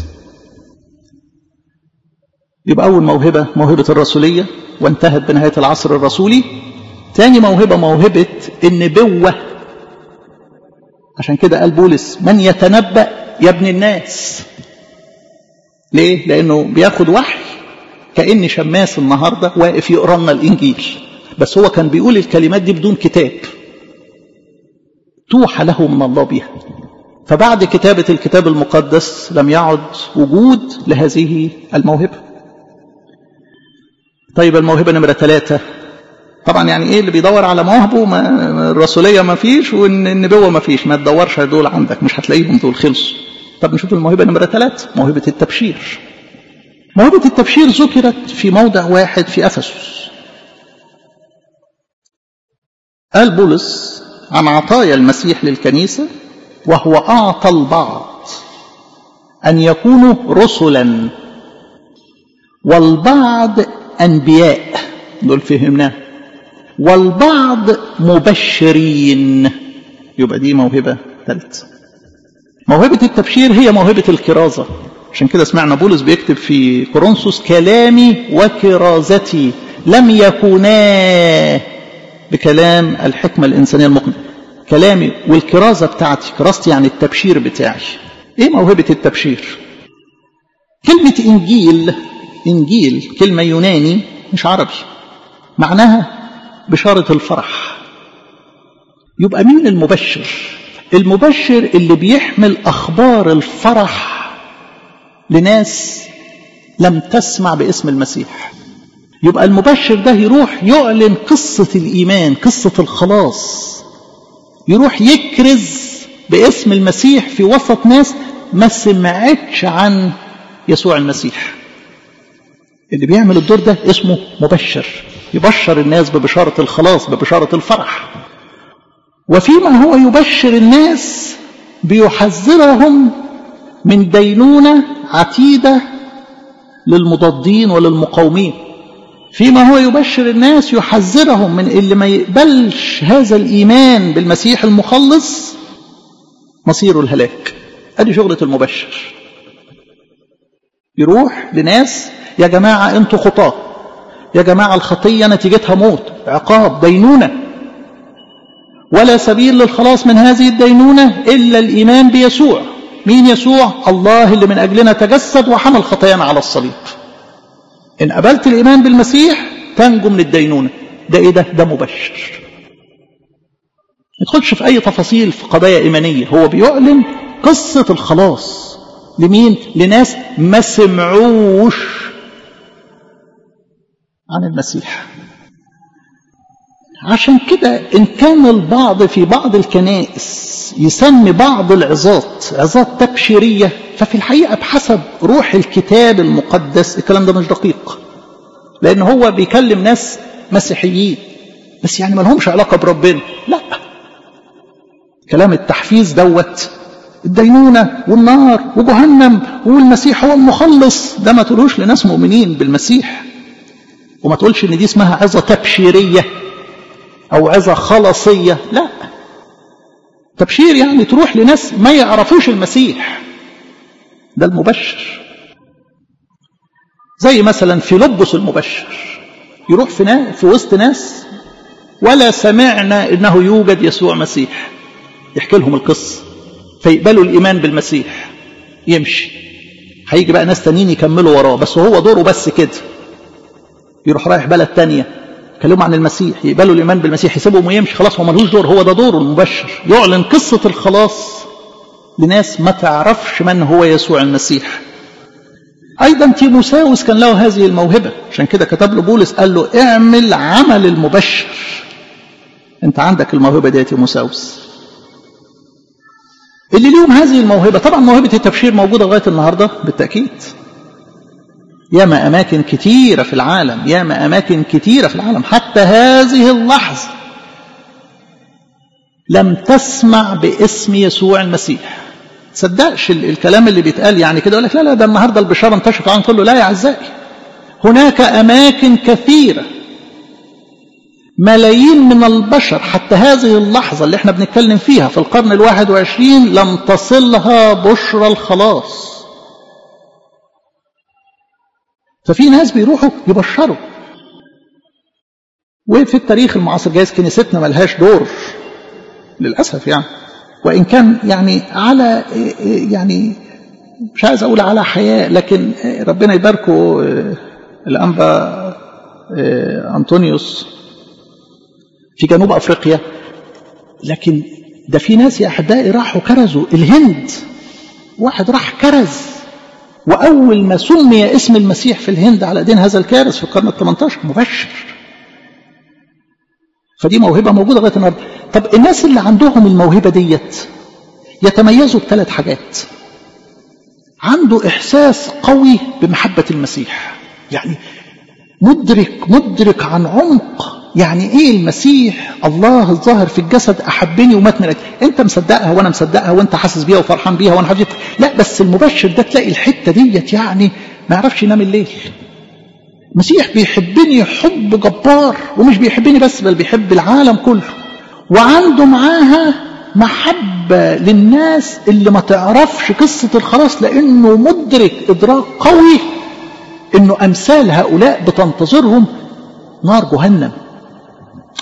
يبقى أول موهبة موهبة الرسولية وانتهت بنهاية العصر الرسولي تاني موهبة موهبة النبوة عشان كده قال بولس من يتنبأ يا ابن الناس ليه؟ لأنه بياخد وحي كأن شماس النهاردة واقف يقرا لنا الإنجيل بس هو كان بيقول الكلمات دي بدون كتاب توحى له من الله بها فبعد كتابة الكتاب المقدس لم يعد وجود لهذه الموهبة طيب الموهبة نمرة ثلاثة طبعا يعني ايه اللي بيدور على مواهبه ما الرسوليه ما فيش والنبوه ما فيش ما تدورش دول عندك مش هتلاقيهم دول خلصوا طب نشوف الموهبه نمره ثلاثة موهبه التبشير موهبه التبشير ذكرت في موضع واحد في افسس قال بولس عن عطايا المسيح للكنيسه وهو اعطى البعض ان يكونوا رسلا والبعض انبياء دول فهمناه والبعض مبشرين يبقى دي موهبة ثالثة موهبة التبشير هي موهبة الكرازة عشان كده سمعنا بولس بيكتب في كورنثوس كلامي وكرازتي لم يكونا بكلام الحكمة الإنسانية المقنعة كلامي والكرازة بتاعتي كراستي يعني التبشير بتاعي ايه موهبة التبشير كلمة انجيل انجيل كلمة يوناني مش عربي معناها بشارة الفرح يبقى مين المبشر المبشر اللي بيحمل اخبار الفرح لناس لم تسمع باسم المسيح يبقى المبشر ده يروح يعلن قصة الإيمان قصة الخلاص يروح يكرز باسم المسيح في وسط ناس ما سمعتش عن يسوع المسيح اللي بيعمل الدور ده اسمه مبشر يبشر الناس ببشارة الخلاص ببشارة الفرح وفيما هو يبشر الناس بيحذرهم من دينونة عتيدة للمضادين وللمقاومين فيما هو يبشر الناس يحذرهم من اللي ما يقبلش هذا الإيمان بالمسيح المخلص مصيره الهلاك ادي شغلة المبشر يروح لناس يا جماعة انتوا خطاة يا جماعة الخطية نتيجتها موت عقاب دينونة ولا سبيل للخلاص من هذه الدينونة إلا الإيمان بيسوع مين يسوع الله اللي من أجلنا تجسد وحمل خطايانا على الصليب إن قبلت الإيمان بالمسيح تنجو من الدينونة ده إيه ده ده مبشر ما يدخلش في أي تفاصيل في قضايا إيمانية هو بيعلن قصة الخلاص لمين لناس ما سمعوش عن المسيح عشان كده إن كان البعض في بعض الكنائس يسمي بعض العظات عظات تبشيرية ففي الحقيقة بحسب روح الكتاب المقدس الكلام ده مش دقيق لأن هو بيكلم ناس مسيحيين بس يعني ما لهمش علاقة بربنا لا كلام التحفيز دوت الدينونة والنار وجهنم والمسيح هو المخلص ده ما تقولوش لناس مؤمنين بالمسيح وما تقولش ان دي اسمها عظة تبشيرية او عظة خلاصية لا تبشير يعني تروح لناس ما يعرفوش المسيح ده المبشر زي مثلا فيلبس المبشر يروح في, نا... في وسط ناس ولا سمعنا انه يوجد يسوع مسيح يحكي لهم القصه فيقبلوا الايمان بالمسيح يمشي هيجي بقى ناس تانيين يكملوا وراه بس هو دوره بس كده يروح رايح بلد تانية يكلموا عن المسيح يقبلوا الايمان بالمسيح يسيبهم ويمشي خلاص هو ملوش دور هو ده دوره المبشر يعلن قصه الخلاص لناس ما تعرفش من هو يسوع المسيح ايضا تيموساوس كان له هذه الموهبه عشان كده كتب له بولس قال له اعمل عمل المبشر انت عندك الموهبه دي يا تيموساوس اللي ليهم هذه الموهبه طبعا موهبه التبشير موجوده لغايه النهارده بالتاكيد ياما اماكن كتيره في العالم ياما اماكن كتيره في العالم حتى هذه اللحظه لم تسمع باسم يسوع المسيح تصدقش الكلام اللي بيتقال يعني كده يقول لك لا لا ده النهارده البشاره انتشرت العالم كله لا يا اعزائي هناك اماكن كثيره ملايين من البشر حتى هذه اللحظه اللي احنا بنتكلم فيها في القرن الواحد وعشرين لم تصلها بشرى الخلاص ففي ناس بيروحوا يبشروا وفي التاريخ المعاصر جايز كنيستنا ملهاش دور للاسف يعني وإن كان يعني على يعني مش عايز أقول على حياة لكن ربنا يباركه الأنبا أنطونيوس في جنوب أفريقيا لكن ده في ناس يا أحبائي راحوا كرزوا الهند واحد راح كرز وأول ما سمي اسم المسيح في الهند على دين هذا الكارث في القرن ال 18 مبشر فدي موهبة موجودة لغاية النهارده طب الناس اللي عندهم الموهبة ديت يتميزوا بثلاث حاجات عنده إحساس قوي بمحبة المسيح يعني مدرك مدرك عن عمق يعني ايه المسيح الله الظاهر في الجسد احبني ومات من انت مصدقها وانا مصدقها وانت حاسس بيها وفرحان بيها وانا حاسس لا بس المبشر ده تلاقي الحته ديت يعني ما يعرفش ينام الليل المسيح بيحبني حب جبار ومش بيحبني بس بل بيحب العالم كله وعنده معاها محبة للناس اللي ما تعرفش قصة الخلاص لأنه مدرك إدراك قوي أنه أمثال هؤلاء بتنتظرهم نار جهنم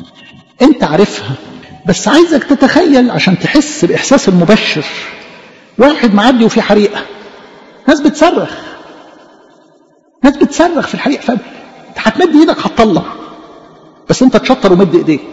أنت عارفها بس عايزك تتخيل عشان تحس بإحساس المبشر واحد معدي وفي حريقة ناس بتصرخ ناس بتصرخ في الحريقة فانت هتمد ايدك هتطلع بس انت تشطر ومد ايديك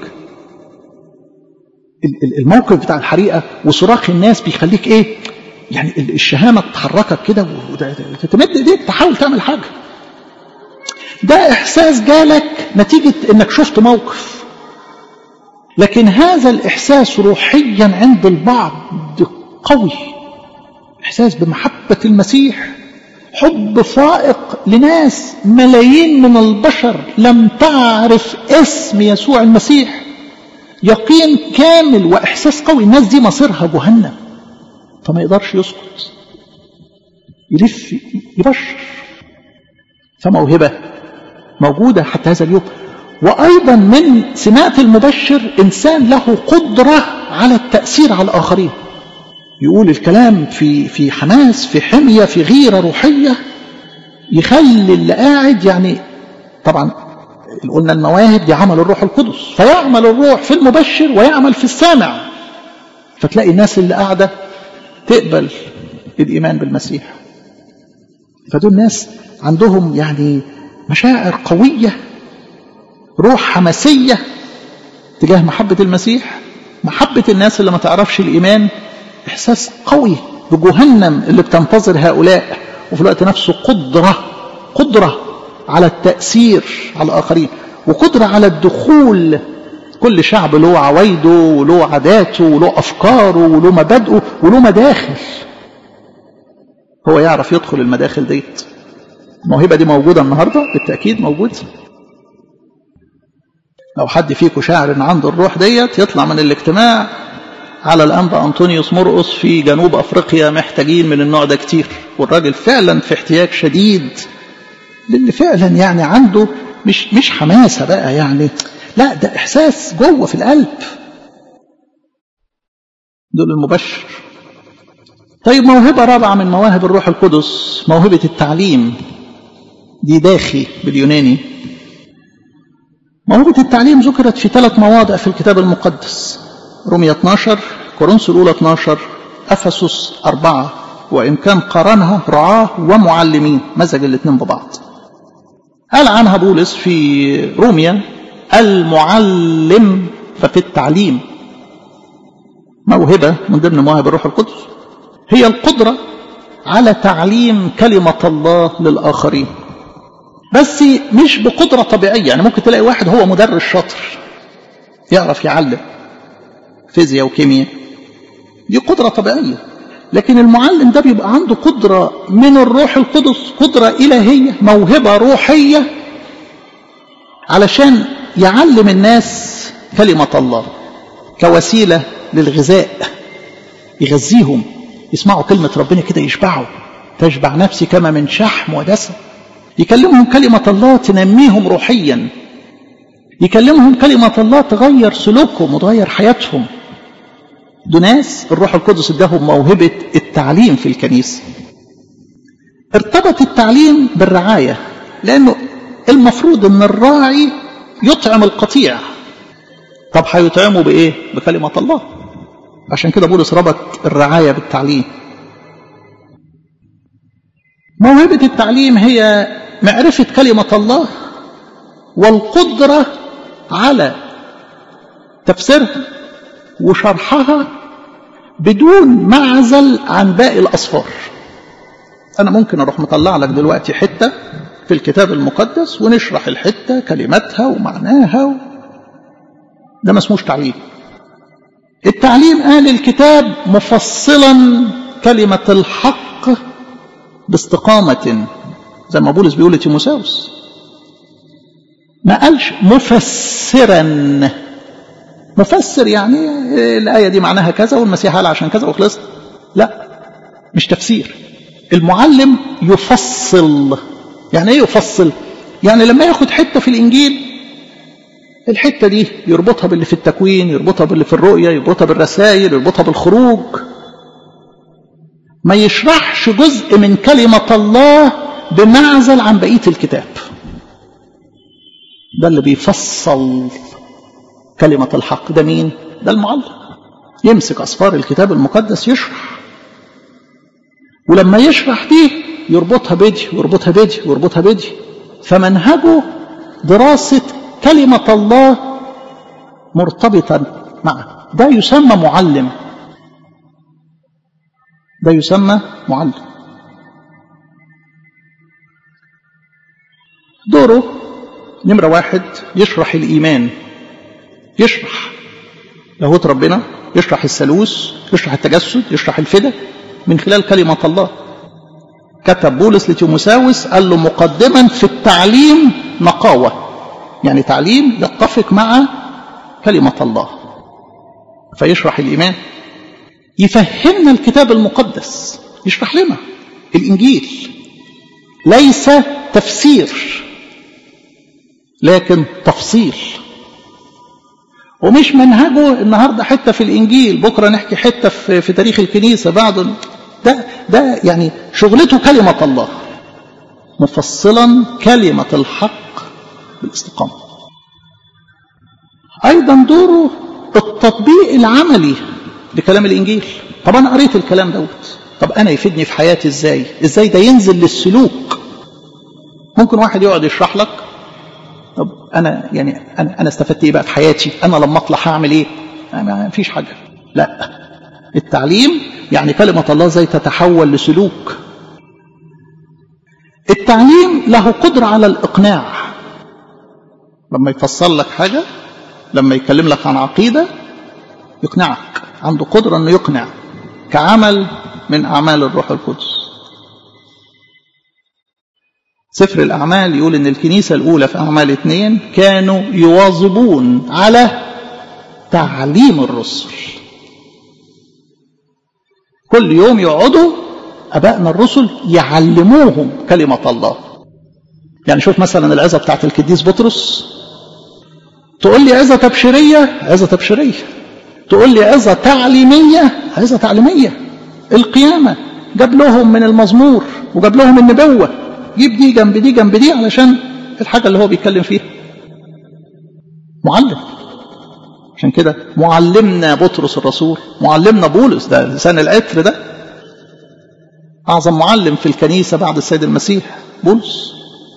الموقف بتاع الحريقة وصراخ الناس بيخليك ايه يعني الشهامة تحركك كده وتمد ايديك تحاول تعمل حاجة ده احساس جالك نتيجة انك شفت موقف لكن هذا الاحساس روحيا عند البعض قوي احساس بمحبة المسيح حب فائق لناس ملايين من البشر لم تعرف اسم يسوع المسيح يقين كامل واحساس قوي الناس دي مصيرها جهنم فما يقدرش يسكت يلف يبشر فموهبه موجوده حتى هذا اليوم وايضا من سمات المبشر انسان له قدره على التاثير على الاخرين يقول الكلام في في حماس في حميه في غيره روحيه يخلي اللي قاعد يعني طبعا قلنا المواهب دي عمل الروح القدس فيعمل الروح في المبشر ويعمل في السامع فتلاقي الناس اللي قاعده تقبل الايمان بالمسيح فدول ناس عندهم يعني مشاعر قويه روح حماسيه تجاه محبه المسيح محبه الناس اللي ما تعرفش الايمان احساس قوي بجهنم اللي بتنتظر هؤلاء وفي الوقت نفسه قدره قدره على التاثير على الاخرين وقدره على الدخول كل شعب له عوايده وله عاداته وله افكاره وله مبادئه وله مداخل هو يعرف يدخل المداخل ديت الموهبه دي موجوده النهارده بالتاكيد موجوده لو حد فيكم شاعر ان عنده الروح ديت يطلع من الاجتماع على الانبا انطونيوس مرقص في جنوب افريقيا محتاجين من النوع ده كتير والراجل فعلا في احتياج شديد للي فعلا يعني عنده مش مش حماسه بقى يعني لا ده احساس جوه في القلب دول المبشر طيب موهبة رابعة من مواهب الروح القدس موهبة التعليم دي داخي باليوناني موهبة التعليم ذكرت في ثلاث مواضع في الكتاب المقدس رومية 12 كورنثوس الأولى 12 أفسس أربعة وإن كان قارنها رعاة ومعلمين مزج الاثنين ببعض قال عنها بولس في روميا المعلم ففي التعليم موهبة من ضمن مواهب الروح القدس هي القدرة على تعليم كلمة الله للآخرين بس مش بقدرة طبيعية يعني ممكن تلاقي واحد هو مدرس شاطر يعرف يعلم فيزياء وكيمياء دي قدرة طبيعية لكن المعلم ده بيبقى عنده قدرة من الروح القدس قدرة إلهية موهبة روحية علشان يعلم الناس كلمة الله كوسيلة للغذاء يغذيهم يسمعوا كلمة ربنا كده يشبعوا تشبع نفسي كما من شحم ودسم يكلمهم كلمة الله تنميهم روحيا يكلمهم كلمة الله تغير سلوكهم وتغير حياتهم دول ناس الروح القدس اداهم موهبة التعليم في الكنيسة ارتبط التعليم بالرعاية لأنه المفروض أن الراعي يطعم القطيع طب هيطعمه بإيه؟ بكلمة الله عشان كده بولس ربط الرعاية بالتعليم موهبة التعليم هي معرفة كلمة الله والقدرة على تفسيرها وشرحها بدون معزل عن باقي الأصفار أنا ممكن أروح مطلع لك دلوقتي حتة في الكتاب المقدس ونشرح الحتة كلماتها ومعناها و... ده ما اسموش تعليم التعليم قال الكتاب مفصلا كلمة الحق باستقامة زي ما بولس بيقول لتيموساوس ما قالش مفسرا مفسر يعني الآية دي معناها كذا والمسيح قال عشان كذا وخلصت لا مش تفسير المعلم يفصل يعني ايه يفصل يعني لما ياخد حتة في الإنجيل الحتة دي يربطها باللي في التكوين يربطها باللي في الرؤية يربطها بالرسائل يربطها بالخروج ما يشرحش جزء من كلمة الله بمعزل عن بقية الكتاب ده اللي بيفصل كلمة الحق ده مين؟ ده المعلم يمسك أسفار الكتاب المقدس يشرح ولما يشرح دي يربطها بدي ويربطها بدي ويربطها بدي فمنهجه دراسة كلمة الله مرتبطا معه ده يسمى معلم ده يسمى معلم دوره نمرة واحد يشرح الإيمان يشرح لاهوت ربنا يشرح الثالوث يشرح التجسد يشرح الفدا من خلال كلمة الله كتب بولس لتيموساوس قال له مقدما في التعليم نقاوة يعني تعليم يتفق مع كلمة الله فيشرح الإيمان يفهمنا الكتاب المقدس يشرح لنا الإنجيل ليس تفسير لكن تفصيل ومش منهجه النهاردة حتة في الإنجيل بكرة نحكي حتة في, في تاريخ الكنيسة بعد ده, ده يعني شغلته كلمة الله مفصلا كلمة الحق بالاستقامة أيضا دوره التطبيق العملي لكلام الإنجيل طب أنا قريت الكلام دوت طب أنا يفيدني في حياتي إزاي إزاي ده ينزل للسلوك ممكن واحد يقعد يشرح لك طب أنا يعني أنا, أنا استفدت إيه بقى في حياتي أنا لما أطلع هعمل إيه ما فيش حاجة لا التعليم يعني كلمة الله زي تتحول لسلوك التعليم له قدرة على الإقناع لما يفصل لك حاجة لما يكلم لك عن عقيدة يقنعك عنده قدرة أنه يقنع كعمل من أعمال الروح القدس سفر الأعمال يقول أن الكنيسة الأولى في أعمال اثنين كانوا يواظبون على تعليم الرسل كل يوم يقعدوا أبائنا الرسل يعلموهم كلمة الله يعني شوف مثلا العظة بتاعت القديس بطرس تقول لي عظة تبشيرية عظة تبشيرية تقول لي عظة تعليمية عظة تعليمية القيامة جاب لهم من المزمور وجاب لهم النبوة جيب دي جنب دي جنب دي علشان الحاجة اللي هو بيتكلم فيها معلم عشان كده معلمنا بطرس الرسول معلمنا بولس ده لسان العطر ده أعظم معلم في الكنيسة بعد السيد المسيح بولس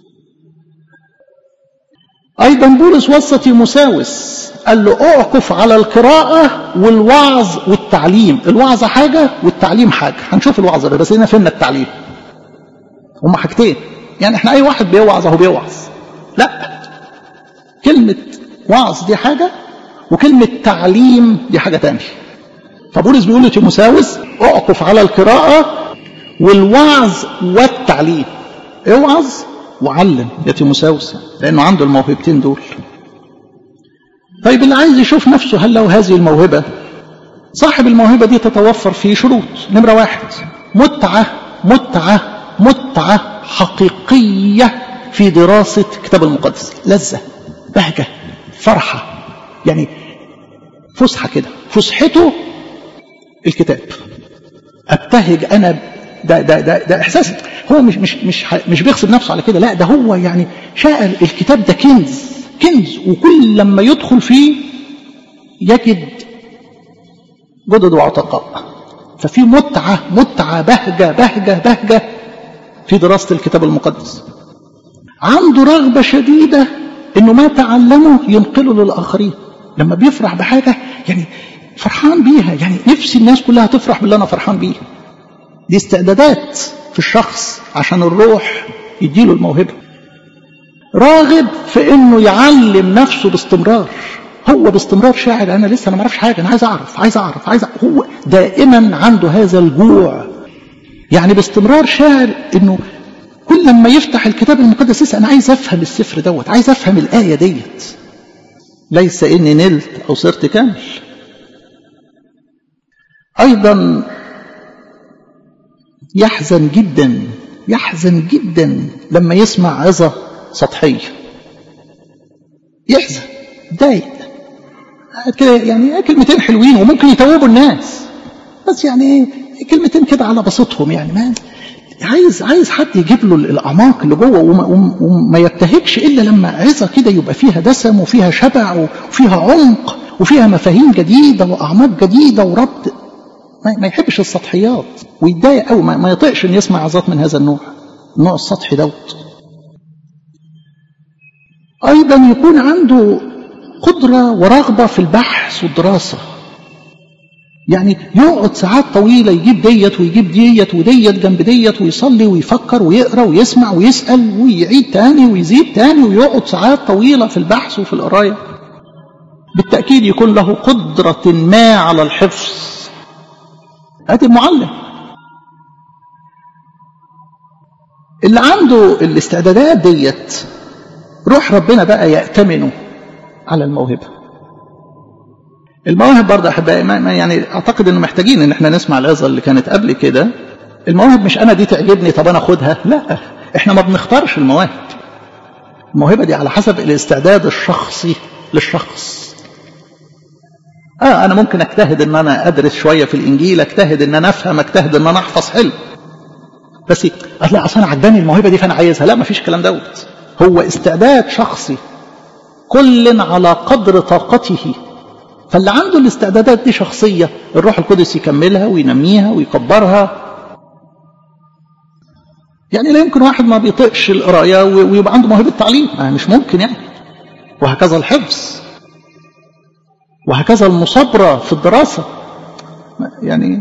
أيضا بولس وصى تيموساوس قال له اعكف على القراءة والوعظ والتعليم الوعظ حاجة والتعليم حاجة هنشوف الوعظ ده بس هنا فهمنا التعليم هما حاجتين يعني احنا اي واحد بيوعظ اهو بيوعظ لا كلمة وعظ دي حاجة وكلمة تعليم دي حاجة تانية فبولس بيقول لتيموساوس اعكف على القراءة والوعظ والتعليم اوعظ وعلم يا تيموساوس لانه عنده الموهبتين دول طيب اللي عايز يشوف نفسه هل له هذه الموهبة صاحب الموهبة دي تتوفر في شروط نمرة واحد متعة متعة متعة حقيقية في دراسة كتاب المقدس لذة بهجة فرحة يعني فسحة كده فسحته الكتاب ابتهج انا ده ده ده, ده احساس هو مش مش مش مش بيغصب نفسه على كده لا ده هو يعني شاعر الكتاب ده كنز كنز وكل لما يدخل فيه يجد جدد وعتقاء ففي متعة متعة بهجة بهجة بهجة في دراسة الكتاب المقدس عنده رغبة شديدة انه ما تعلمه ينقله للآخرين لما بيفرح بحاجة يعني فرحان بيها يعني نفسي الناس كلها تفرح باللي أنا فرحان بيه دي استعدادات في الشخص عشان الروح يديله الموهبة راغب في انه يعلم نفسه باستمرار هو باستمرار شاعر انا لسه انا ما اعرفش حاجه انا عايز اعرف عايز اعرف عايز أعرف. هو دائما عنده هذا الجوع يعني باستمرار شاعر انه كل لما يفتح الكتاب المقدس لسه انا عايز افهم السفر دوت عايز افهم الايه ديت ليس اني نلت او صرت كامل ايضا يحزن جدا يحزن جدا لما يسمع عظة سطحية يحزن ضايق كده يعني كلمتين حلوين وممكن يتوبوا الناس بس يعني كلمتين كده على بسطهم يعني ما عايز عايز حد يجيب له الاعماق اللي جوه وما, وما يبتهجش الا لما عظه كده يبقى فيها دسم وفيها شبع وفيها عمق وفيها مفاهيم جديده واعماق جديده وربط ما يحبش السطحيات ويتضايق قوي ما يطيقش ان يسمع عظات من هذا النوع النوع السطحي دوت ايضا يكون عنده قدره ورغبه في البحث والدراسه يعني يقعد ساعات طويله يجيب ديت ويجيب ديت وديت جنب ديت ويصلي ويفكر ويقرا ويسمع ويسال ويعيد تاني ويزيد تاني ويقعد ساعات طويله في البحث وفي القرايه بالتاكيد يكون له قدره ما على الحفظ ادي المعلم اللي عنده الاستعدادات ديت روح ربنا بقى يأتمنه على الموهبة المواهب برضه أحبائي ما يعني أعتقد إنه محتاجين إن إحنا نسمع العظة اللي كانت قبل كده المواهب مش أنا دي تعجبني طب أنا أخدها لا إحنا ما بنختارش المواهب الموهبة دي على حسب الاستعداد الشخصي للشخص اه انا ممكن اجتهد ان انا ادرس شويه في الانجيل اجتهد ان انا افهم اجتهد ان انا احفظ حلو بس لا اصل انا عجباني الموهبه دي فانا عايزها لا مفيش الكلام دوت هو استعداد شخصي كل على قدر طاقته فاللي عنده الاستعدادات دي شخصيه الروح القدس يكملها وينميها ويكبرها يعني لا يمكن واحد ما بيطيقش القرايه ويبقى عنده موهبه تعليم مش ممكن يعني وهكذا الحفظ وهكذا المصابرة في الدراسة يعني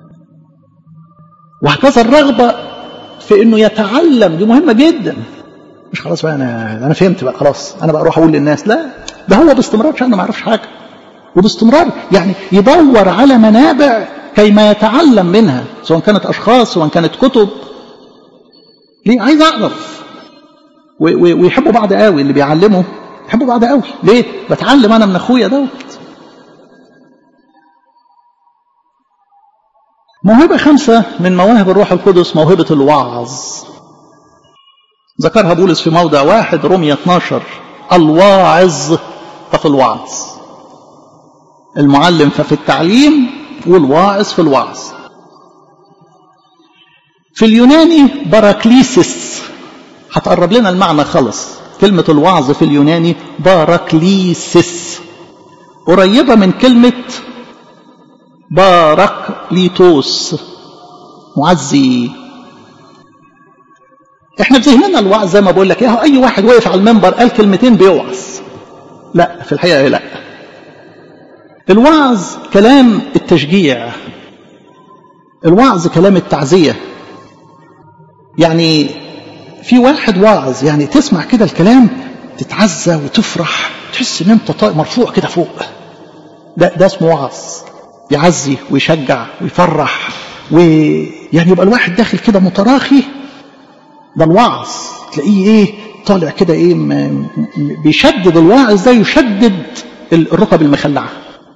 وهكذا الرغبة في انه يتعلم دي مهمة جدا مش خلاص بقى انا انا فهمت بقى خلاص انا بقى اروح اقول للناس لا ده هو باستمرار عشان ما يعرفش حاجة وباستمرار يعني يدور على منابع كيما يتعلم منها سواء كانت اشخاص سواء كانت كتب ليه عايز اعرف ويحبوا بعض قوي اللي بيعلموا يحبوا بعض قوي ليه بتعلم انا من اخويا دوت موهبة خمسة من مواهب الروح القدس موهبة الوعظ ذكرها بولس في موضع واحد رمية 12 الواعظ ففي الوعظ المعلم ففي التعليم والواعظ في الوعظ في اليوناني باراكليسس هتقرب لنا المعنى خلص كلمة الوعظ في اليوناني باراكليسس قريبة من كلمة باراكليتوس معزي احنا في ذهننا الوعظ زي ما بقول لك ايه اي واحد وقف على المنبر قال كلمتين بيوعظ لا في الحقيقه لا الوعظ كلام التشجيع الوعظ كلام التعزيه يعني في واحد واعظ يعني تسمع كده الكلام تتعزى وتفرح تحس ان انت مرفوع كده فوق ده ده اسمه وعظ يعزي ويشجع ويفرح ويعني يبقى الواحد داخل كده متراخي ده الوعظ تلاقيه ايه طالع كده ايه م... بيشدد الواعظ ده يشدد الركب المخلعه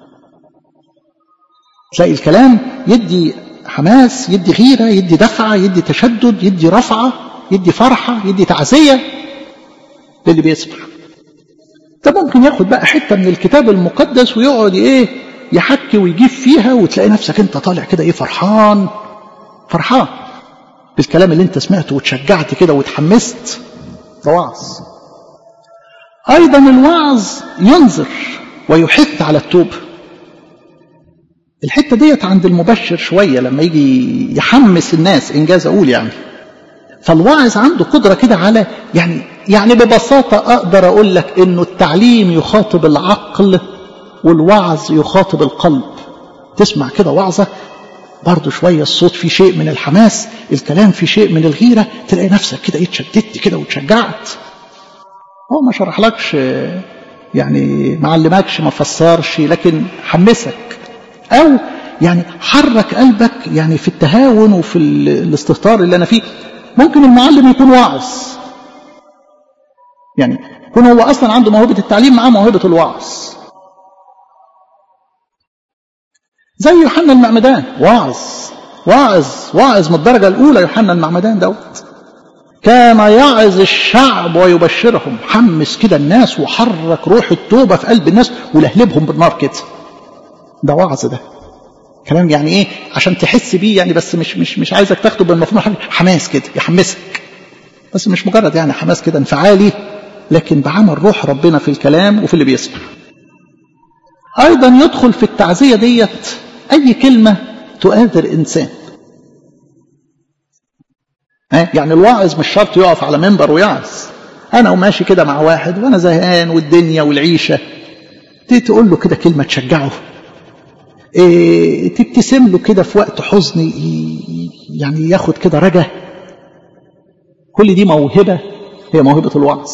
تلاقي الكلام يدي حماس يدي غيره يدي دفعه يدي تشدد يدي رفعه يدي فرحه يدي تعزيه للي بيسمع ده ممكن ياخد بقى حته من الكتاب المقدس ويقعد ايه يحكي ويجيب فيها وتلاقي نفسك انت طالع كده ايه فرحان فرحان بالكلام اللي انت سمعته وتشجعت كده وتحمست ده وعظ ايضا الوعظ ينذر ويحث على التوبه الحته ديت عند المبشر شويه لما يجي يحمس الناس انجاز اقول يعني فالواعظ عنده قدره كده على يعني يعني ببساطه اقدر اقول لك انه التعليم يخاطب العقل والوعظ يخاطب القلب تسمع كده وعظه برضه شويه الصوت فيه شيء من الحماس الكلام فيه شيء من الغيره تلاقي نفسك كده اتشددت كده وتشجعت هو ما شرحلكش يعني ما علمكش ما فسرش لكن حمسك او يعني حرك قلبك يعني في التهاون وفي الاستهتار اللي انا فيه ممكن المعلم يكون واعظ يعني يكون هو اصلا عنده موهبه التعليم معاه موهبه الوعظ زي يوحنا المعمدان واعظ واعظ واعظ من الدرجه الاولى يوحنا المعمدان دوت كان يعظ الشعب ويبشرهم حمس كده الناس وحرك روح التوبه في قلب الناس ولهلبهم بالنار كده ده وعظ ده كلام يعني ايه عشان تحس بيه يعني بس مش مش مش عايزك تاخده بالمفهوم حماس كده يحمسك بس مش مجرد يعني حماس كده انفعالي لكن بعمل روح ربنا في الكلام وفي اللي بيسمع ايضا يدخل في التعزيه ديت اي كلمه تؤثر إنسان يعني الواعظ مش شرط يقف على منبر ويعظ أنا وماشي كده مع واحد وأنا زهقان والدنيا والعيشة تيجي تقول له كده كلمة تشجعه إيه تبتسم له كده في وقت حزن يعني ياخد كده رجا كل دي موهبة هي موهبة الوعظ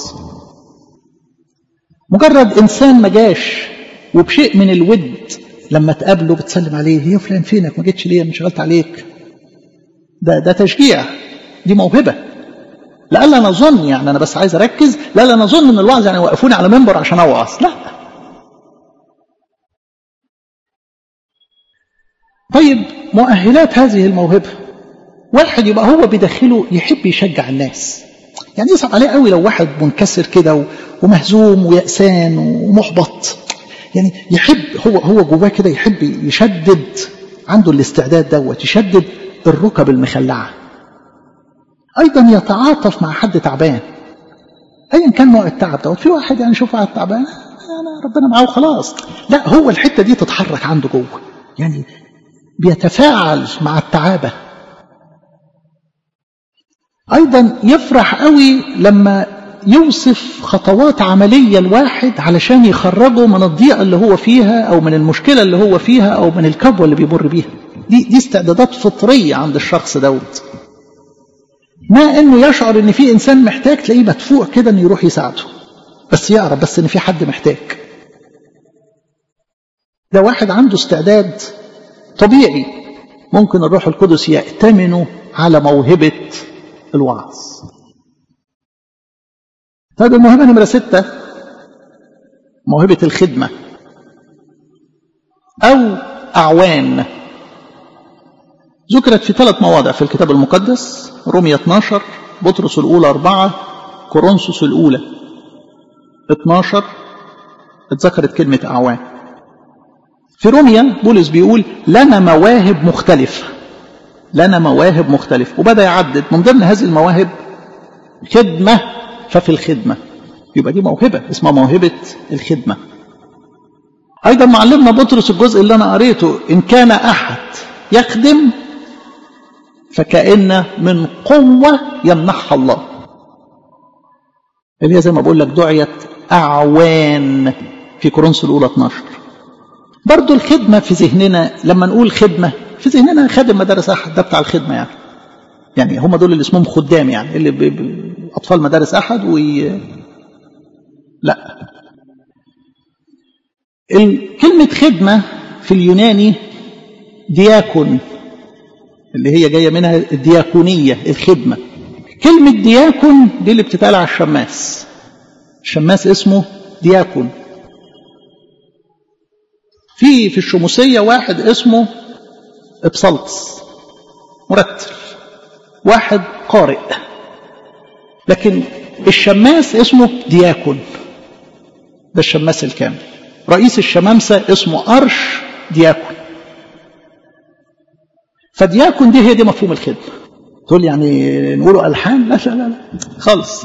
مجرد إنسان ما جاش وبشيء من الود لما تقابله بتسلم عليه يا فلان فينك ما جيتش ليه انشغلت عليك ده ده تشجيع دي موهبة لألا نظن يعني أنا بس عايز أركز لألا نظن إن الوعظ يعني وقفوني على منبر عشان أوعظ لا طيب مؤهلات هذه الموهبة واحد يبقى هو بداخله يحب يشجع الناس يعني يصعب عليه قوي لو واحد منكسر كده ومهزوم ويأسان ومحبط يعني يحب هو هو جواه كده يحب يشدد عنده الاستعداد دوت يشدد الركب المخلعه ايضا يتعاطف مع حد تعبان ايا كان نوع التعب دوت في واحد يعني شوف واحد تعبان انا ربنا معاه وخلاص لا هو الحته دي تتحرك عنده جوه يعني بيتفاعل مع التعابه ايضا يفرح قوي لما يوصف خطوات عملية الواحد علشان يخرجه من الضيقة اللي هو فيها أو من المشكلة اللي هو فيها أو من الكبوة اللي بيمر بيها دي, دي استعدادات فطرية عند الشخص دوت ما انه يشعر ان في انسان محتاج تلاقيه مدفوع كده انه يروح يساعده بس يعرف بس ان في حد محتاج ده واحد عنده استعداد طبيعي ممكن الروح القدس يأتمنه على موهبة الوعظ طيب الموهبة نمرة ستة موهبة الخدمة أو أعوان ذكرت في ثلاث مواضع في الكتاب المقدس رومية 12 بطرس الأولى أربعة كورنثوس الأولى 12 اتذكرت كلمة أعوان في روميا بولس بيقول لنا مواهب مختلفة لنا مواهب مختلفة وبدأ يعدد من ضمن هذه المواهب خدمة ففي الخدمة يبقى دي موهبة اسمها موهبة الخدمة أيضا معلمنا بطرس الجزء اللي أنا قريته إن كان أحد يخدم فكأن من قوة يمنحها الله اللي هي زي ما بقول لك دعيت أعوان في كورنثوس الأولى 12 برضو الخدمة في ذهننا لما نقول خدمة في ذهننا خادم مدارس أحد ده بتاع الخدمة يعني يعني هم دول اللي اسمهم خدام يعني اللي ب... ب... أطفال مدارس أحد وي... لا كلمة خدمة في اليوناني دياكون اللي هي جاية منها الدياكونية الخدمة كلمة دياكون دي اللي بتتقال على الشماس الشماس اسمه دياكون في في الشموسية واحد اسمه ابسلطس مرتل واحد قارئ لكن الشماس اسمه دياكون ده الشماس الكامل رئيس الشمامسة اسمه أرش دياكون فدياكون دي هي دي مفهوم الخدمة تقول يعني نقوله ألحان لا لا لا, لا. خالص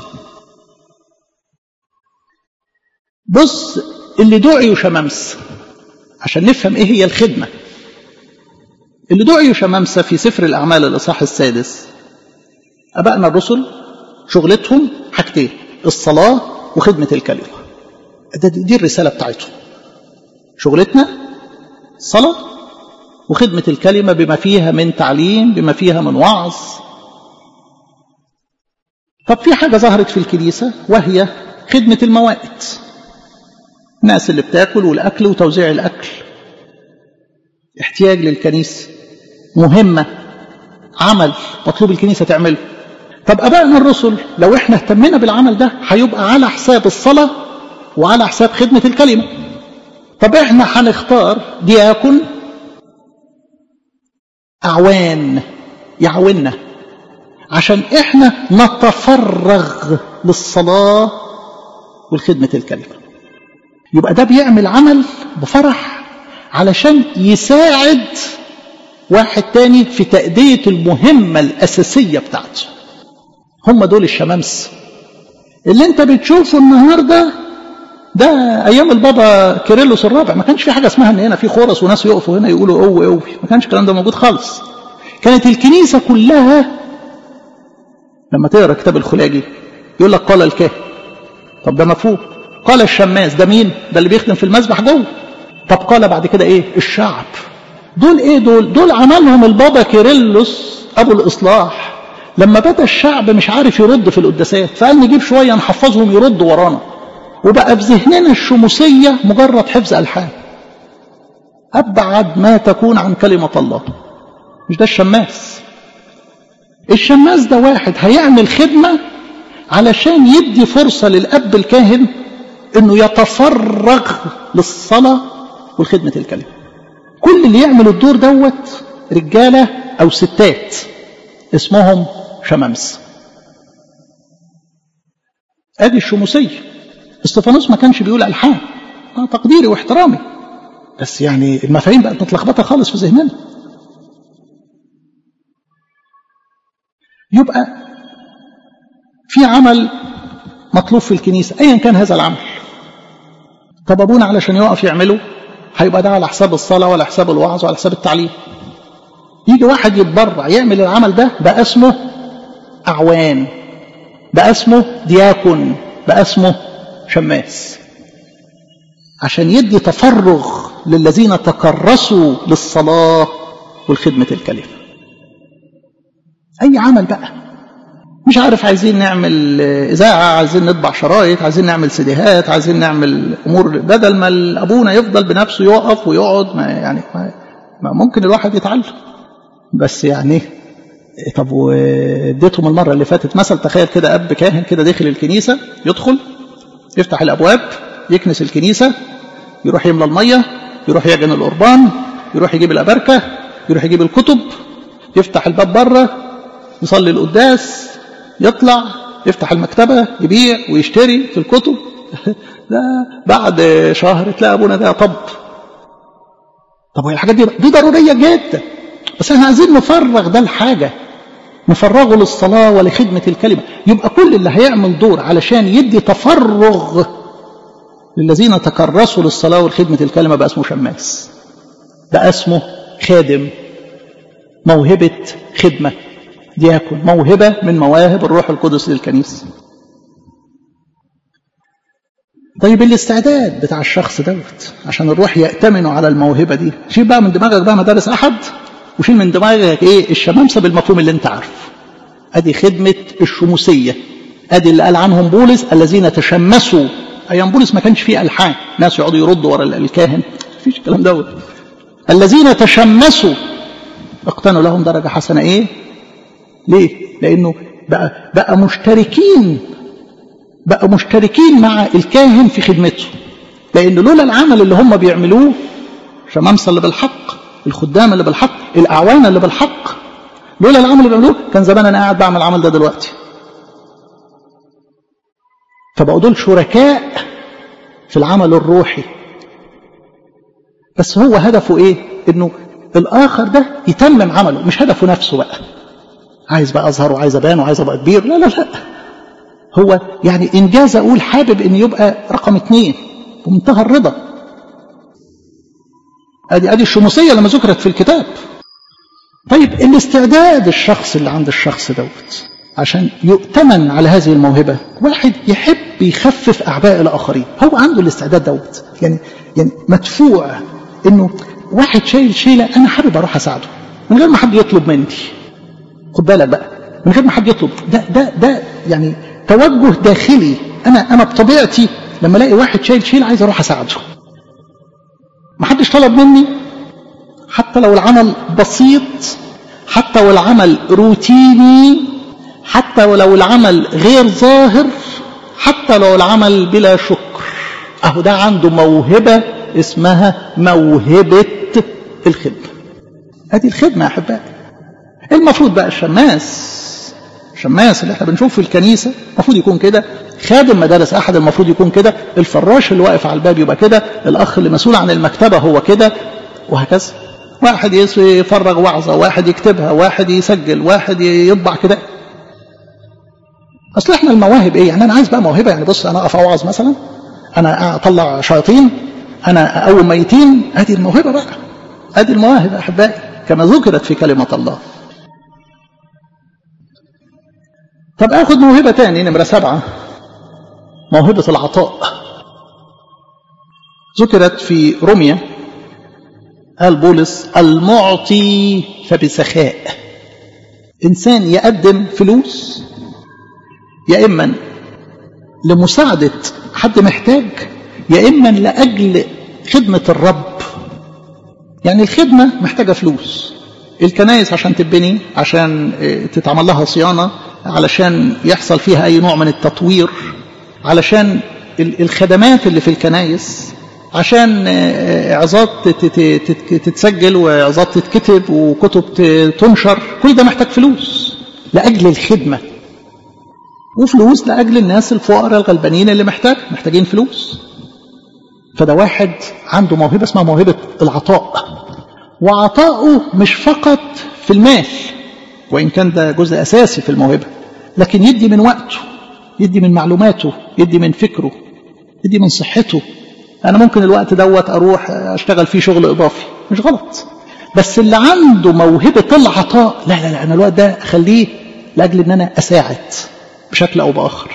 بص اللي دعي شمامسة عشان نفهم ايه هي الخدمة اللي دعي شمامسة في سفر الأعمال الإصحاح السادس أبائنا الرسل شغلتهم حاجتين الصلاة وخدمة الكلمة ده دي الرسالة بتاعتهم شغلتنا صلاة وخدمة الكلمة بما فيها من تعليم بما فيها من وعظ طب في حاجة ظهرت في الكنيسة وهي خدمة الموائد الناس اللي بتاكل والأكل وتوزيع الأكل احتياج للكنيسة مهمة عمل مطلوب الكنيسة تعمله طب أبائنا الرسل لو احنا اهتمنا بالعمل ده هيبقى على حساب الصلاة وعلى حساب خدمة الكلمة طب احنا هنختار دياكون أعوان يعاوننا عشان احنا نتفرغ للصلاة والخدمة الكلمة يبقى ده بيعمل عمل بفرح علشان يساعد واحد تاني في تأدية المهمة الأساسية بتاعته هم دول الشمامس اللي انت بتشوفه النهاردة ده ايام البابا كيرلس الرابع ما كانش في حاجه اسمها ان هنا في خرس وناس يقفوا هنا يقولوا قوي قوي ما كانش الكلام ده موجود خالص كانت الكنيسه كلها لما تقرا كتاب الخلاجي يقول لك قال الكاهن طب ده مفهوم قال الشماس ده مين ده اللي بيخدم في المسبح جوه طب قال بعد كده ايه الشعب دول ايه دول دول عملهم البابا كيرلس ابو الاصلاح لما بدا الشعب مش عارف يرد في القداسات فقال نجيب شويه نحفظهم يردوا ورانا وبقى في ذهننا الشموسيه مجرد حفظ الحان ابعد ما تكون عن كلمه الله مش ده الشماس الشماس ده واحد هيعمل خدمه علشان يدي فرصه للاب الكاهن انه يتفرغ للصلاه والخدمه الكلمه كل اللي يعمل الدور دوت رجاله او ستات اسمهم شمامس ادي الشموسيه استفانوس ما كانش بيقول الحان اه تقديري واحترامي بس يعني المفاهيم بقت متلخبطه خالص في ذهننا يبقى في عمل مطلوب في الكنيسه ايا كان هذا العمل طب ابونا علشان يقف يعمله هيبقى ده على حساب الصلاه ولا حساب الوعظ ولا حساب التعليم يجي واحد يتبرع يعمل العمل ده بقى اسمه اعوان بقى اسمه دياكون بقى اسمه شماس عشان يدي تفرغ للذين تكرسوا للصلاه والخدمه الكلمه اي عمل بقى مش عارف عايزين نعمل اذاعه عايزين نطبع شرايط عايزين نعمل سيديهات عايزين نعمل امور بدل ما ابونا يفضل بنفسه يقف ويقعد ما يعني ما ممكن الواحد يتعلم بس يعني طب واديتهم المره اللي فاتت مثل تخيل كده اب كاهن كده داخل الكنيسه يدخل يفتح الابواب يكنس الكنيسه يروح يملى الميه يروح يعجن القربان يروح يجيب الابركه يروح يجيب الكتب يفتح الباب بره يصلي القداس يطلع يفتح المكتبة يبيع ويشتري في الكتب ده بعد شهر تلاقي أبونا ده طب طب وهي الحاجات دي دي ضرورية جدا بس احنا عايزين نفرغ ده الحاجة نفرغه للصلاة ولخدمة الكلمة يبقى كل اللي هيعمل دور علشان يدي تفرغ للذين تكرسوا للصلاة والخدمة الكلمة بقى اسمه شماس بقى اسمه خادم موهبة خدمة دياكون موهبة من مواهب الروح القدس للكنيسة طيب الاستعداد بتاع الشخص دوت عشان الروح يأتمنوا على الموهبة دي شيل بقى من دماغك بقى مدارس أحد وشيل من دماغك ايه الشمامسة بالمفهوم اللي انت عارفه ادي خدمة الشموسية ادي اللي قال عنهم بولس الذين تشمسوا ايام بولس ما كانش فيه الحان ناس يقعدوا يردوا ورا الكاهن مفيش الكلام دوت الذين تشمسوا اقتنوا لهم درجة حسنة ايه ليه لانه بقى بقى مشتركين بقى مشتركين مع الكاهن في خدمته لان لولا العمل اللي هم بيعملوه شمامسه اللي بالحق الخدام اللي بالحق الاعوان اللي بالحق لولا العمل اللي بيعملوه كان زمان انا قاعد بعمل العمل ده دلوقتي فبقوا دول شركاء في العمل الروحي بس هو هدفه ايه انه الاخر ده يتمم عمله مش هدفه نفسه بقى عايز بقى اظهر وعايز ابان وعايز ابقى كبير لا لا لا هو يعني انجاز اقول حابب ان يبقى رقم اثنين بمنتهى الرضا ادي ادي الشموسيه لما ذكرت في الكتاب طيب الاستعداد الشخص اللي عند الشخص دوت عشان يؤتمن على هذه الموهبة واحد يحب يخفف أعباء الآخرين هو عنده الاستعداد دوت يعني يعني مدفوع إنه واحد شايل شيلة أنا حابب أروح أساعده من غير ما حد يطلب مني خد بالك بقى من غير ما حد يطلب ده ده ده يعني توجه داخلي انا انا بطبيعتي لما الاقي واحد شايل شيل عايز اروح اساعده ما حدش طلب مني حتى لو العمل بسيط حتى لو العمل روتيني حتى ولو العمل غير ظاهر حتى لو العمل بلا شكر اهو ده عنده موهبه اسمها موهبه الخدمه ادي الخدمه يا احبائي المفروض بقى الشماس الشماس اللي احنا بنشوفه في الكنيسة المفروض يكون كده خادم مدارس أحد المفروض يكون كده الفراش اللي واقف على الباب يبقى كده الأخ اللي مسؤول عن المكتبة هو كده وهكذا واحد يفرغ وعظة واحد يكتبها واحد يسجل واحد يطبع كده أصل احنا المواهب ايه يعني أنا عايز بقى موهبة يعني بص أنا أقف أوعظ مثلا انا اطلع شياطين انا اقوم ميتين ادي الموهبه بقى ادي المواهب احبائي كما ذكرت في كلمه الله طب اخد موهبه تاني نمره سبعه موهبه العطاء ذكرت في روميا قال بولس المعطي فبسخاء انسان يقدم فلوس يا اما لمساعده حد محتاج يا اما لاجل خدمه الرب يعني الخدمه محتاجه فلوس الكنايس عشان تبني عشان تتعمل لها صيانه علشان يحصل فيها اي نوع من التطوير علشان الخدمات اللي في الكنايس عشان عظات تتسجل وعظات تتكتب وكتب تنشر كل ده محتاج فلوس لاجل الخدمه وفلوس لاجل الناس الفقراء الغلبانين اللي محتاج محتاجين فلوس فده واحد عنده موهبه اسمها موهبه العطاء وعطاؤه مش فقط في المال وان كان ده جزء اساسي في الموهبه لكن يدي من وقته يدي من معلوماته يدي من فكره يدي من صحته انا ممكن الوقت دوت اروح اشتغل فيه شغل اضافي مش غلط بس اللي عنده موهبه العطاء لا لا لا انا الوقت ده اخليه لاجل ان انا اساعد بشكل او باخر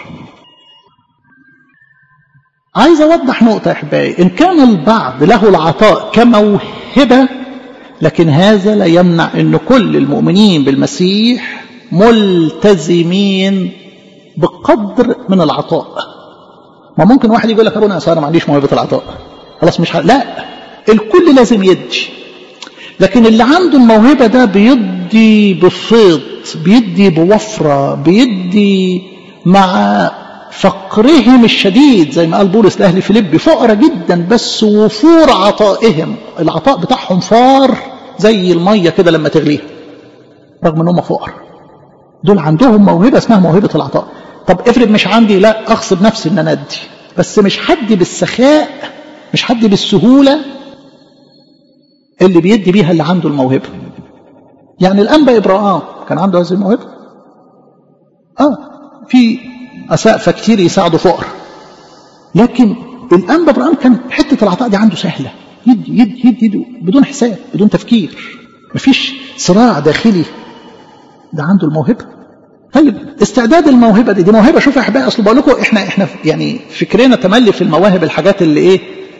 عايز اوضح نقطه يا احبائي ان كان البعض له العطاء كموهبه لكن هذا لا يمنع ان كل المؤمنين بالمسيح ملتزمين بقدر من العطاء ما ممكن واحد يقول لك ابونا انا ما عنديش موهبه العطاء خلاص مش ح... لا الكل لازم يدي لكن اللي عنده الموهبه ده بيدي بفيض بيدي بوفره بيدي مع فقرهم الشديد زي ما قال بولس لاهل فيليب فقراء جدا بس وفور عطائهم العطاء بتاعهم فار زي الميه كده لما تغليها رغم ان هم فقراء دول عندهم موهبه اسمها موهبه العطاء طب افرض مش عندي لا اغصب نفسي ان انا ادي بس مش حد بالسخاء مش حد بالسهوله اللي بيدي بيها اللي عنده الموهبه يعني الانبا ابراهام كان عنده هذه الموهبه اه في اسقفه كتير يساعدوا فقر لكن الانبا ابراهام كان حته العطاء دي عنده سهله يدي يدي يدي, يدي بدون حساب بدون تفكير مفيش صراع داخلي ده عنده الموهبه طيب استعداد الموهبه دي دي موهبه شوف يا احبائي اصل بقول لكم احنا احنا يعني فكرنا تملي في المواهب الحاجات اللي ايه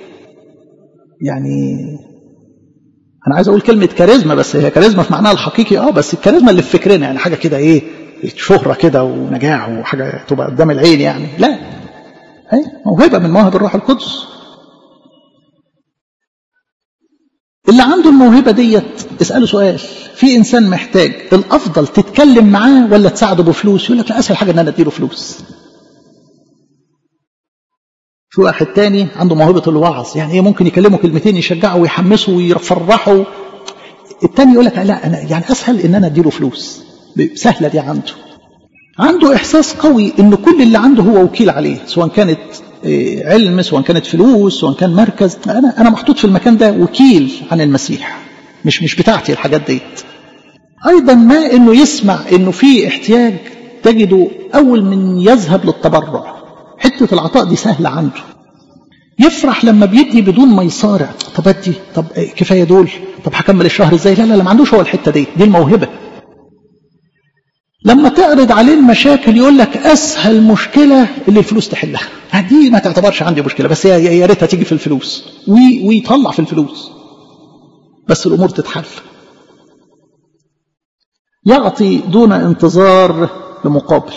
يعني انا عايز اقول كلمه كاريزما بس هي كاريزما في معناها الحقيقي اه بس الكاريزما اللي في فكرنا يعني حاجه كده ايه شهره كده ونجاح وحاجه تبقى قدام العين يعني لا هي موهبه من مواهب الروح القدس اللي عنده الموهبه ديت اساله سؤال في انسان محتاج الافضل تتكلم معاه ولا تساعده بفلوس يقول لك لا اسهل حاجه ان انا اديله فلوس في واحد تاني عنده موهبه الوعظ يعني ايه ممكن يكلمه كلمتين يشجعه ويحمسه ويفرحه التاني يقول لك لا انا يعني اسهل ان انا اديله فلوس سهله دي عنده عنده احساس قوي ان كل اللي عنده هو وكيل عليه سواء كانت علم سواء كانت فلوس سواء كان مركز انا انا محطوط في المكان ده وكيل عن المسيح مش مش بتاعتي الحاجات ديت ايضا ما انه يسمع انه في احتياج تجده اول من يذهب للتبرع حته العطاء دي سهله عنده يفرح لما بيدي بدون ما يصارع طب ادي طب كفايه دول طب هكمل الشهر ازاي لا لا لا ما عندوش هو الحته دي دي الموهبه لما تعرض عليه المشاكل يقول لك اسهل مشكله اللي الفلوس تحلها دي ما تعتبرش عندي مشكله بس هي يا ريتها تيجي في الفلوس وي ويطلع في الفلوس بس الامور تتحل يعطي دون انتظار لمقابل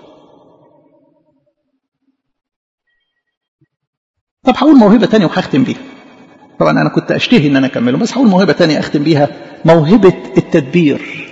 طب هقول موهبه تانية وهختم بيها طبعا انا كنت اشتهي ان انا اكمله بس هقول موهبه تانية اختم بيها موهبه التدبير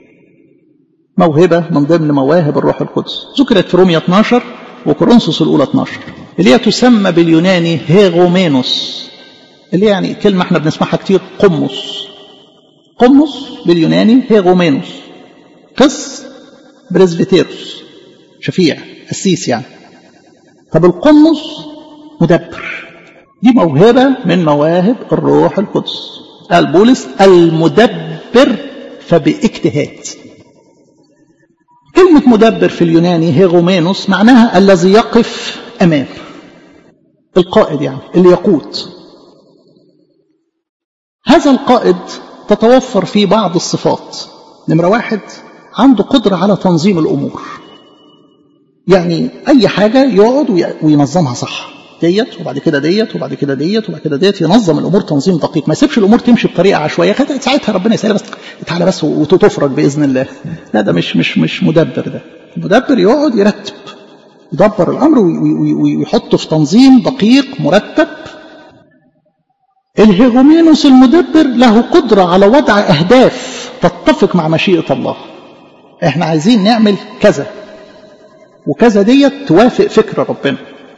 موهبة من ضمن مواهب الروح القدس ذكرت في رومية 12 وكورنثوس الأولى 12 اللي هي تسمى باليوناني هيغومينوس اللي يعني كلمة احنا بنسمعها كتير قمص قمص باليوناني هيغومينوس قس بريزفيتيروس شفيع قسيس يعني طب القمص مدبر دي موهبة من مواهب الروح القدس قال بولس المدبر فباجتهاد كلمة مدبر في اليوناني هيغومينوس معناها الذي يقف أمام القائد يعني اللي يقود هذا القائد تتوفر فيه بعض الصفات نمرة واحد عنده قدرة على تنظيم الأمور يعني أي حاجة يقعد وينظمها صح ديت وبعد كده ديت وبعد كده ديت وبعد كده ديت ينظم الامور تنظيم دقيق ما يسيبش الامور تمشي بطريقه عشوائيه ساعتها ربنا يسهل بس تعالى بس وتفرج باذن الله لا ده مش مش مش مدبر ده المدبر يقعد يرتب يدبر الامر ويحطه في تنظيم دقيق مرتب الهيغومينوس المدبر له قدره على وضع اهداف تتفق مع مشيئه الله احنا عايزين نعمل كذا وكذا ديت توافق فكر ربنا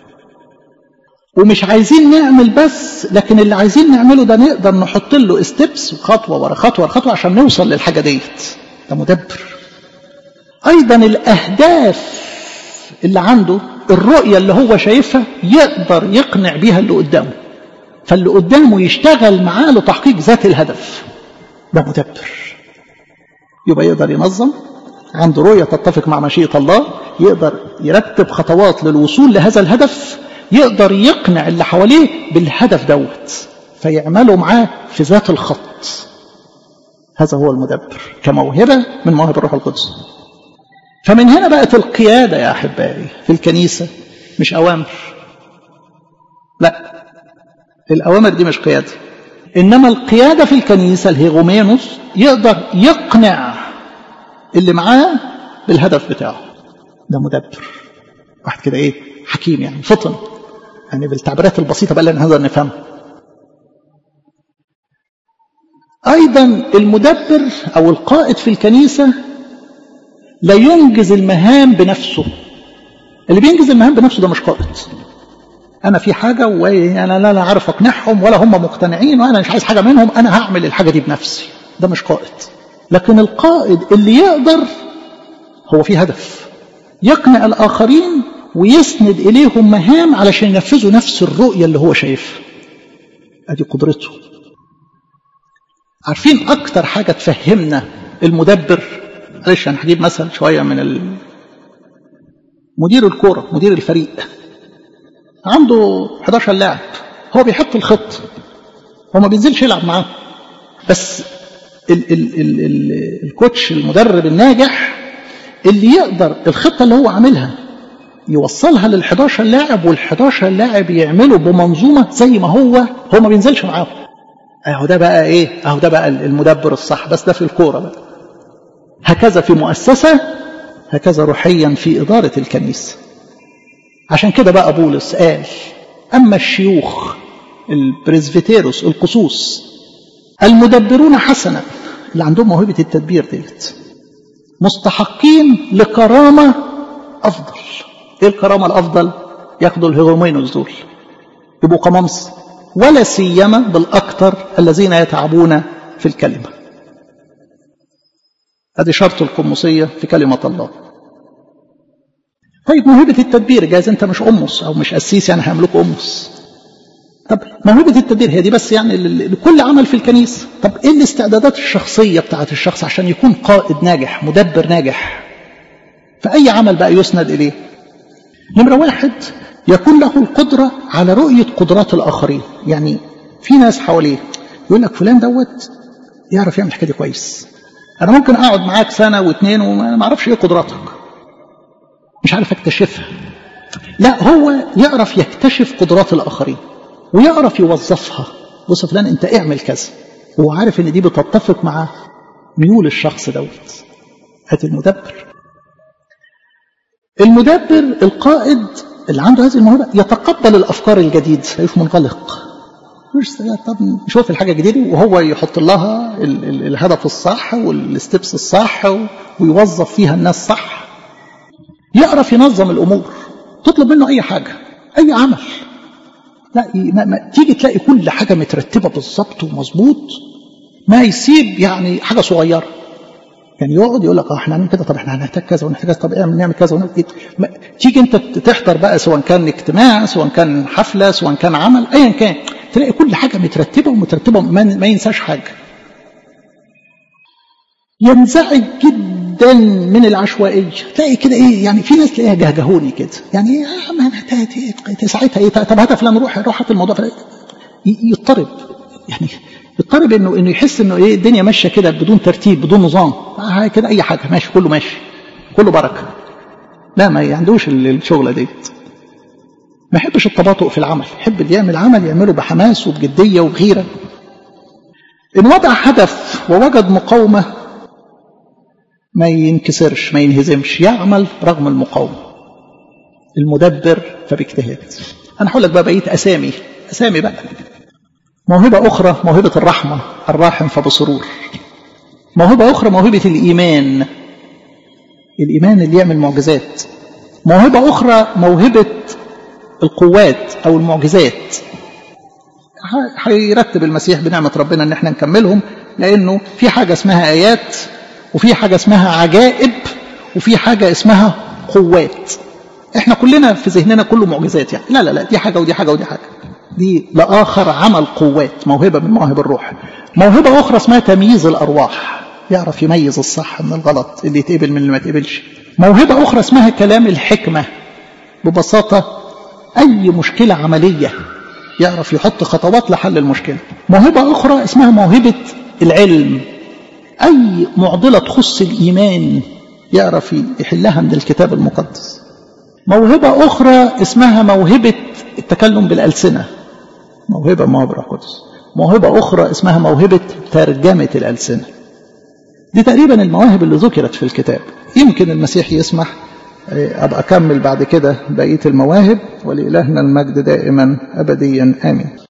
ومش عايزين نعمل بس لكن اللي عايزين نعمله ده نقدر نحط له ستيبس خطوه ورا خطوه ورا خطوه عشان نوصل للحاجه ديت ده مدبر ايضا الاهداف اللي عنده الرؤيه اللي هو شايفها يقدر يقنع بيها اللي قدامه فاللي قدامه يشتغل معاه لتحقيق ذات الهدف ده مدبر يبقى يقدر ينظم عنده رؤيه تتفق مع مشيئه الله يقدر يرتب خطوات للوصول لهذا الهدف يقدر يقنع اللي حواليه بالهدف دوت فيعملوا معاه في ذات الخط هذا هو المدبر كموهبة من مواهب الروح القدس فمن هنا بقت القيادة يا أحبائي في الكنيسة مش أوامر لا الأوامر دي مش قيادة إنما القيادة في الكنيسة الهيغومينوس يقدر يقنع اللي معاه بالهدف بتاعه ده مدبر واحد كده ايه حكيم يعني فطن يعني بالتعبيرات البسيطة بقى اللي نقدر نفهمها أيضا المدبر أو القائد في الكنيسة لا ينجز المهام بنفسه اللي بينجز المهام بنفسه ده مش قائد أنا في حاجة وأنا لا لا عارف أقنعهم ولا هم مقتنعين وأنا مش عايز حاجة منهم أنا هعمل الحاجة دي بنفسي ده مش قائد لكن القائد اللي يقدر هو في هدف يقنع الآخرين ويسند إليهم مهام علشان ينفذوا نفس الرؤية اللي هو شايفها أدي قدرته عارفين أكتر حاجة تفهمنا المدبر معلش أنا هجيب مثل شوية من ال... مدير الكورة مدير الفريق عنده 11 لاعب هو بيحط الخط هو ما بينزلش يلعب معاه بس ال ال ال ال الكوتش المدرب الناجح اللي يقدر الخطة اللي هو عاملها يوصلها لل 11 لاعب وال 11 لاعب يعملوا بمنظومة زي ما هو هو ما بينزلش معاهم اهو ده بقى ايه اهو ده بقى المدبر الصح بس ده في الكورة بقى هكذا في مؤسسة هكذا روحيا في إدارة الكنيسة عشان كده بقى بولس قال أما الشيوخ البريزفيتيروس القصوص المدبرون حسنا اللي عندهم موهبة التدبير ديت مستحقين لكرامة أفضل إيه الكرامة الأفضل ياخدوا الهيرومينوس دول يبقوا قمامس ولا سيما بالأكثر الذين يتعبون في الكلمة هذه شرط القمصية في كلمة الله طيب موهبة التدبير جايز أنت مش أمس أو مش أسيس يعني هيعملوك أمس طب موهبة التدبير هي دي بس يعني لكل عمل في الكنيسة طب إيه الاستعدادات الشخصية بتاعت الشخص عشان يكون قائد ناجح مدبر ناجح فأي عمل بقى يسند إليه نمرة واحد يكون له القدرة على رؤية قدرات الآخرين يعني في ناس حواليه يقول لك فلان دوت يعرف يعمل الحاجة دي كويس أنا ممكن أقعد معاك سنة واثنين وما أعرفش إيه قدراتك مش عارف أكتشفها لا هو يعرف يكتشف قدرات الآخرين ويعرف يوظفها بص فلان أنت اعمل كذا هو عارف إن دي بتتفق مع ميول الشخص دوت هات المدبر المدبر القائد اللي عنده هذه الموهبة يتقبل الأفكار الجديدة يشوف منغلق مش طب نشوف الحاجة الجديدة وهو يحط لها ال ال الهدف الصح والستبس الصح ويوظف فيها الناس صح يعرف ينظم الأمور تطلب منه أي حاجة أي عمل لا ما ما تيجي تلاقي كل حاجة مترتبة بالظبط ومظبوط ما يسيب يعني حاجة صغيرة يعني يقعد يقول لك اه احنا هنعمل كده طب احنا هنحتاج كذا ونحتاج كذا طب اعمل نعمل كذا ونعمل كذا تيجي انت تحضر بقى سواء كان اجتماع سواء كان حفله سواء كان عمل ايا كان تلاقي كل حاجه مترتبه ومترتبه ما, ما ينساش حاجه ينزعج جدا جدا من العشوائيه تلاقي كده ايه يعني في ناس تلاقيها جهجهوني كده يعني ايه ما ساعتها ايه طب هات فلان روح روح هات الموضوع يضطرب يعني يضطرب انه انه يحس انه ايه الدنيا ماشيه كده بدون ترتيب بدون نظام آه كده اي حاجه ماشي كله ماشي كله بركه لا ما عندوش الشغله ديت ما يحبش التباطؤ في العمل يحب اللي يعمل عمل يعمله بحماس وبجديه وبغيره ان وضع هدف ووجد مقاومه ما ينكسرش ما ينهزمش يعمل رغم المقاومه المدبر فباجتهاد انا هقول لك بقى بقيه اسامي اسامي بقى موهبه اخرى موهبه الرحمه الراحم فبسرور موهبه اخرى موهبه الايمان الايمان اللي يعمل معجزات موهبه اخرى موهبه القوات او المعجزات هيرتب المسيح بنعمه ربنا ان احنا نكملهم لانه في حاجه اسمها ايات وفي حاجه اسمها عجائب وفي حاجه اسمها قوات احنا كلنا في ذهننا كله معجزات يعني لا لا لا دي حاجه ودي حاجه ودي حاجه دي لاخر عمل قوات موهبه من مواهب الروح موهبه اخرى اسمها تمييز الارواح يعرف يميز الصح من الغلط اللي يتقبل من اللي ما يتقبلش موهبه اخرى اسمها كلام الحكمه ببساطه اي مشكله عمليه يعرف يحط خطوات لحل المشكله موهبه اخرى اسمها موهبه العلم اي معضله تخص الايمان يعرف يحلها من الكتاب المقدس موهبه اخرى اسمها موهبه التكلم بالالسنه موهبه موهبه القدس موهبه اخرى اسمها موهبه ترجمه الالسنه دي تقريبا المواهب اللي ذكرت في الكتاب يمكن المسيح يسمح أبقى أكمل بعد كده بقية المواهب ولإلهنا المجد دائما أبديا آمين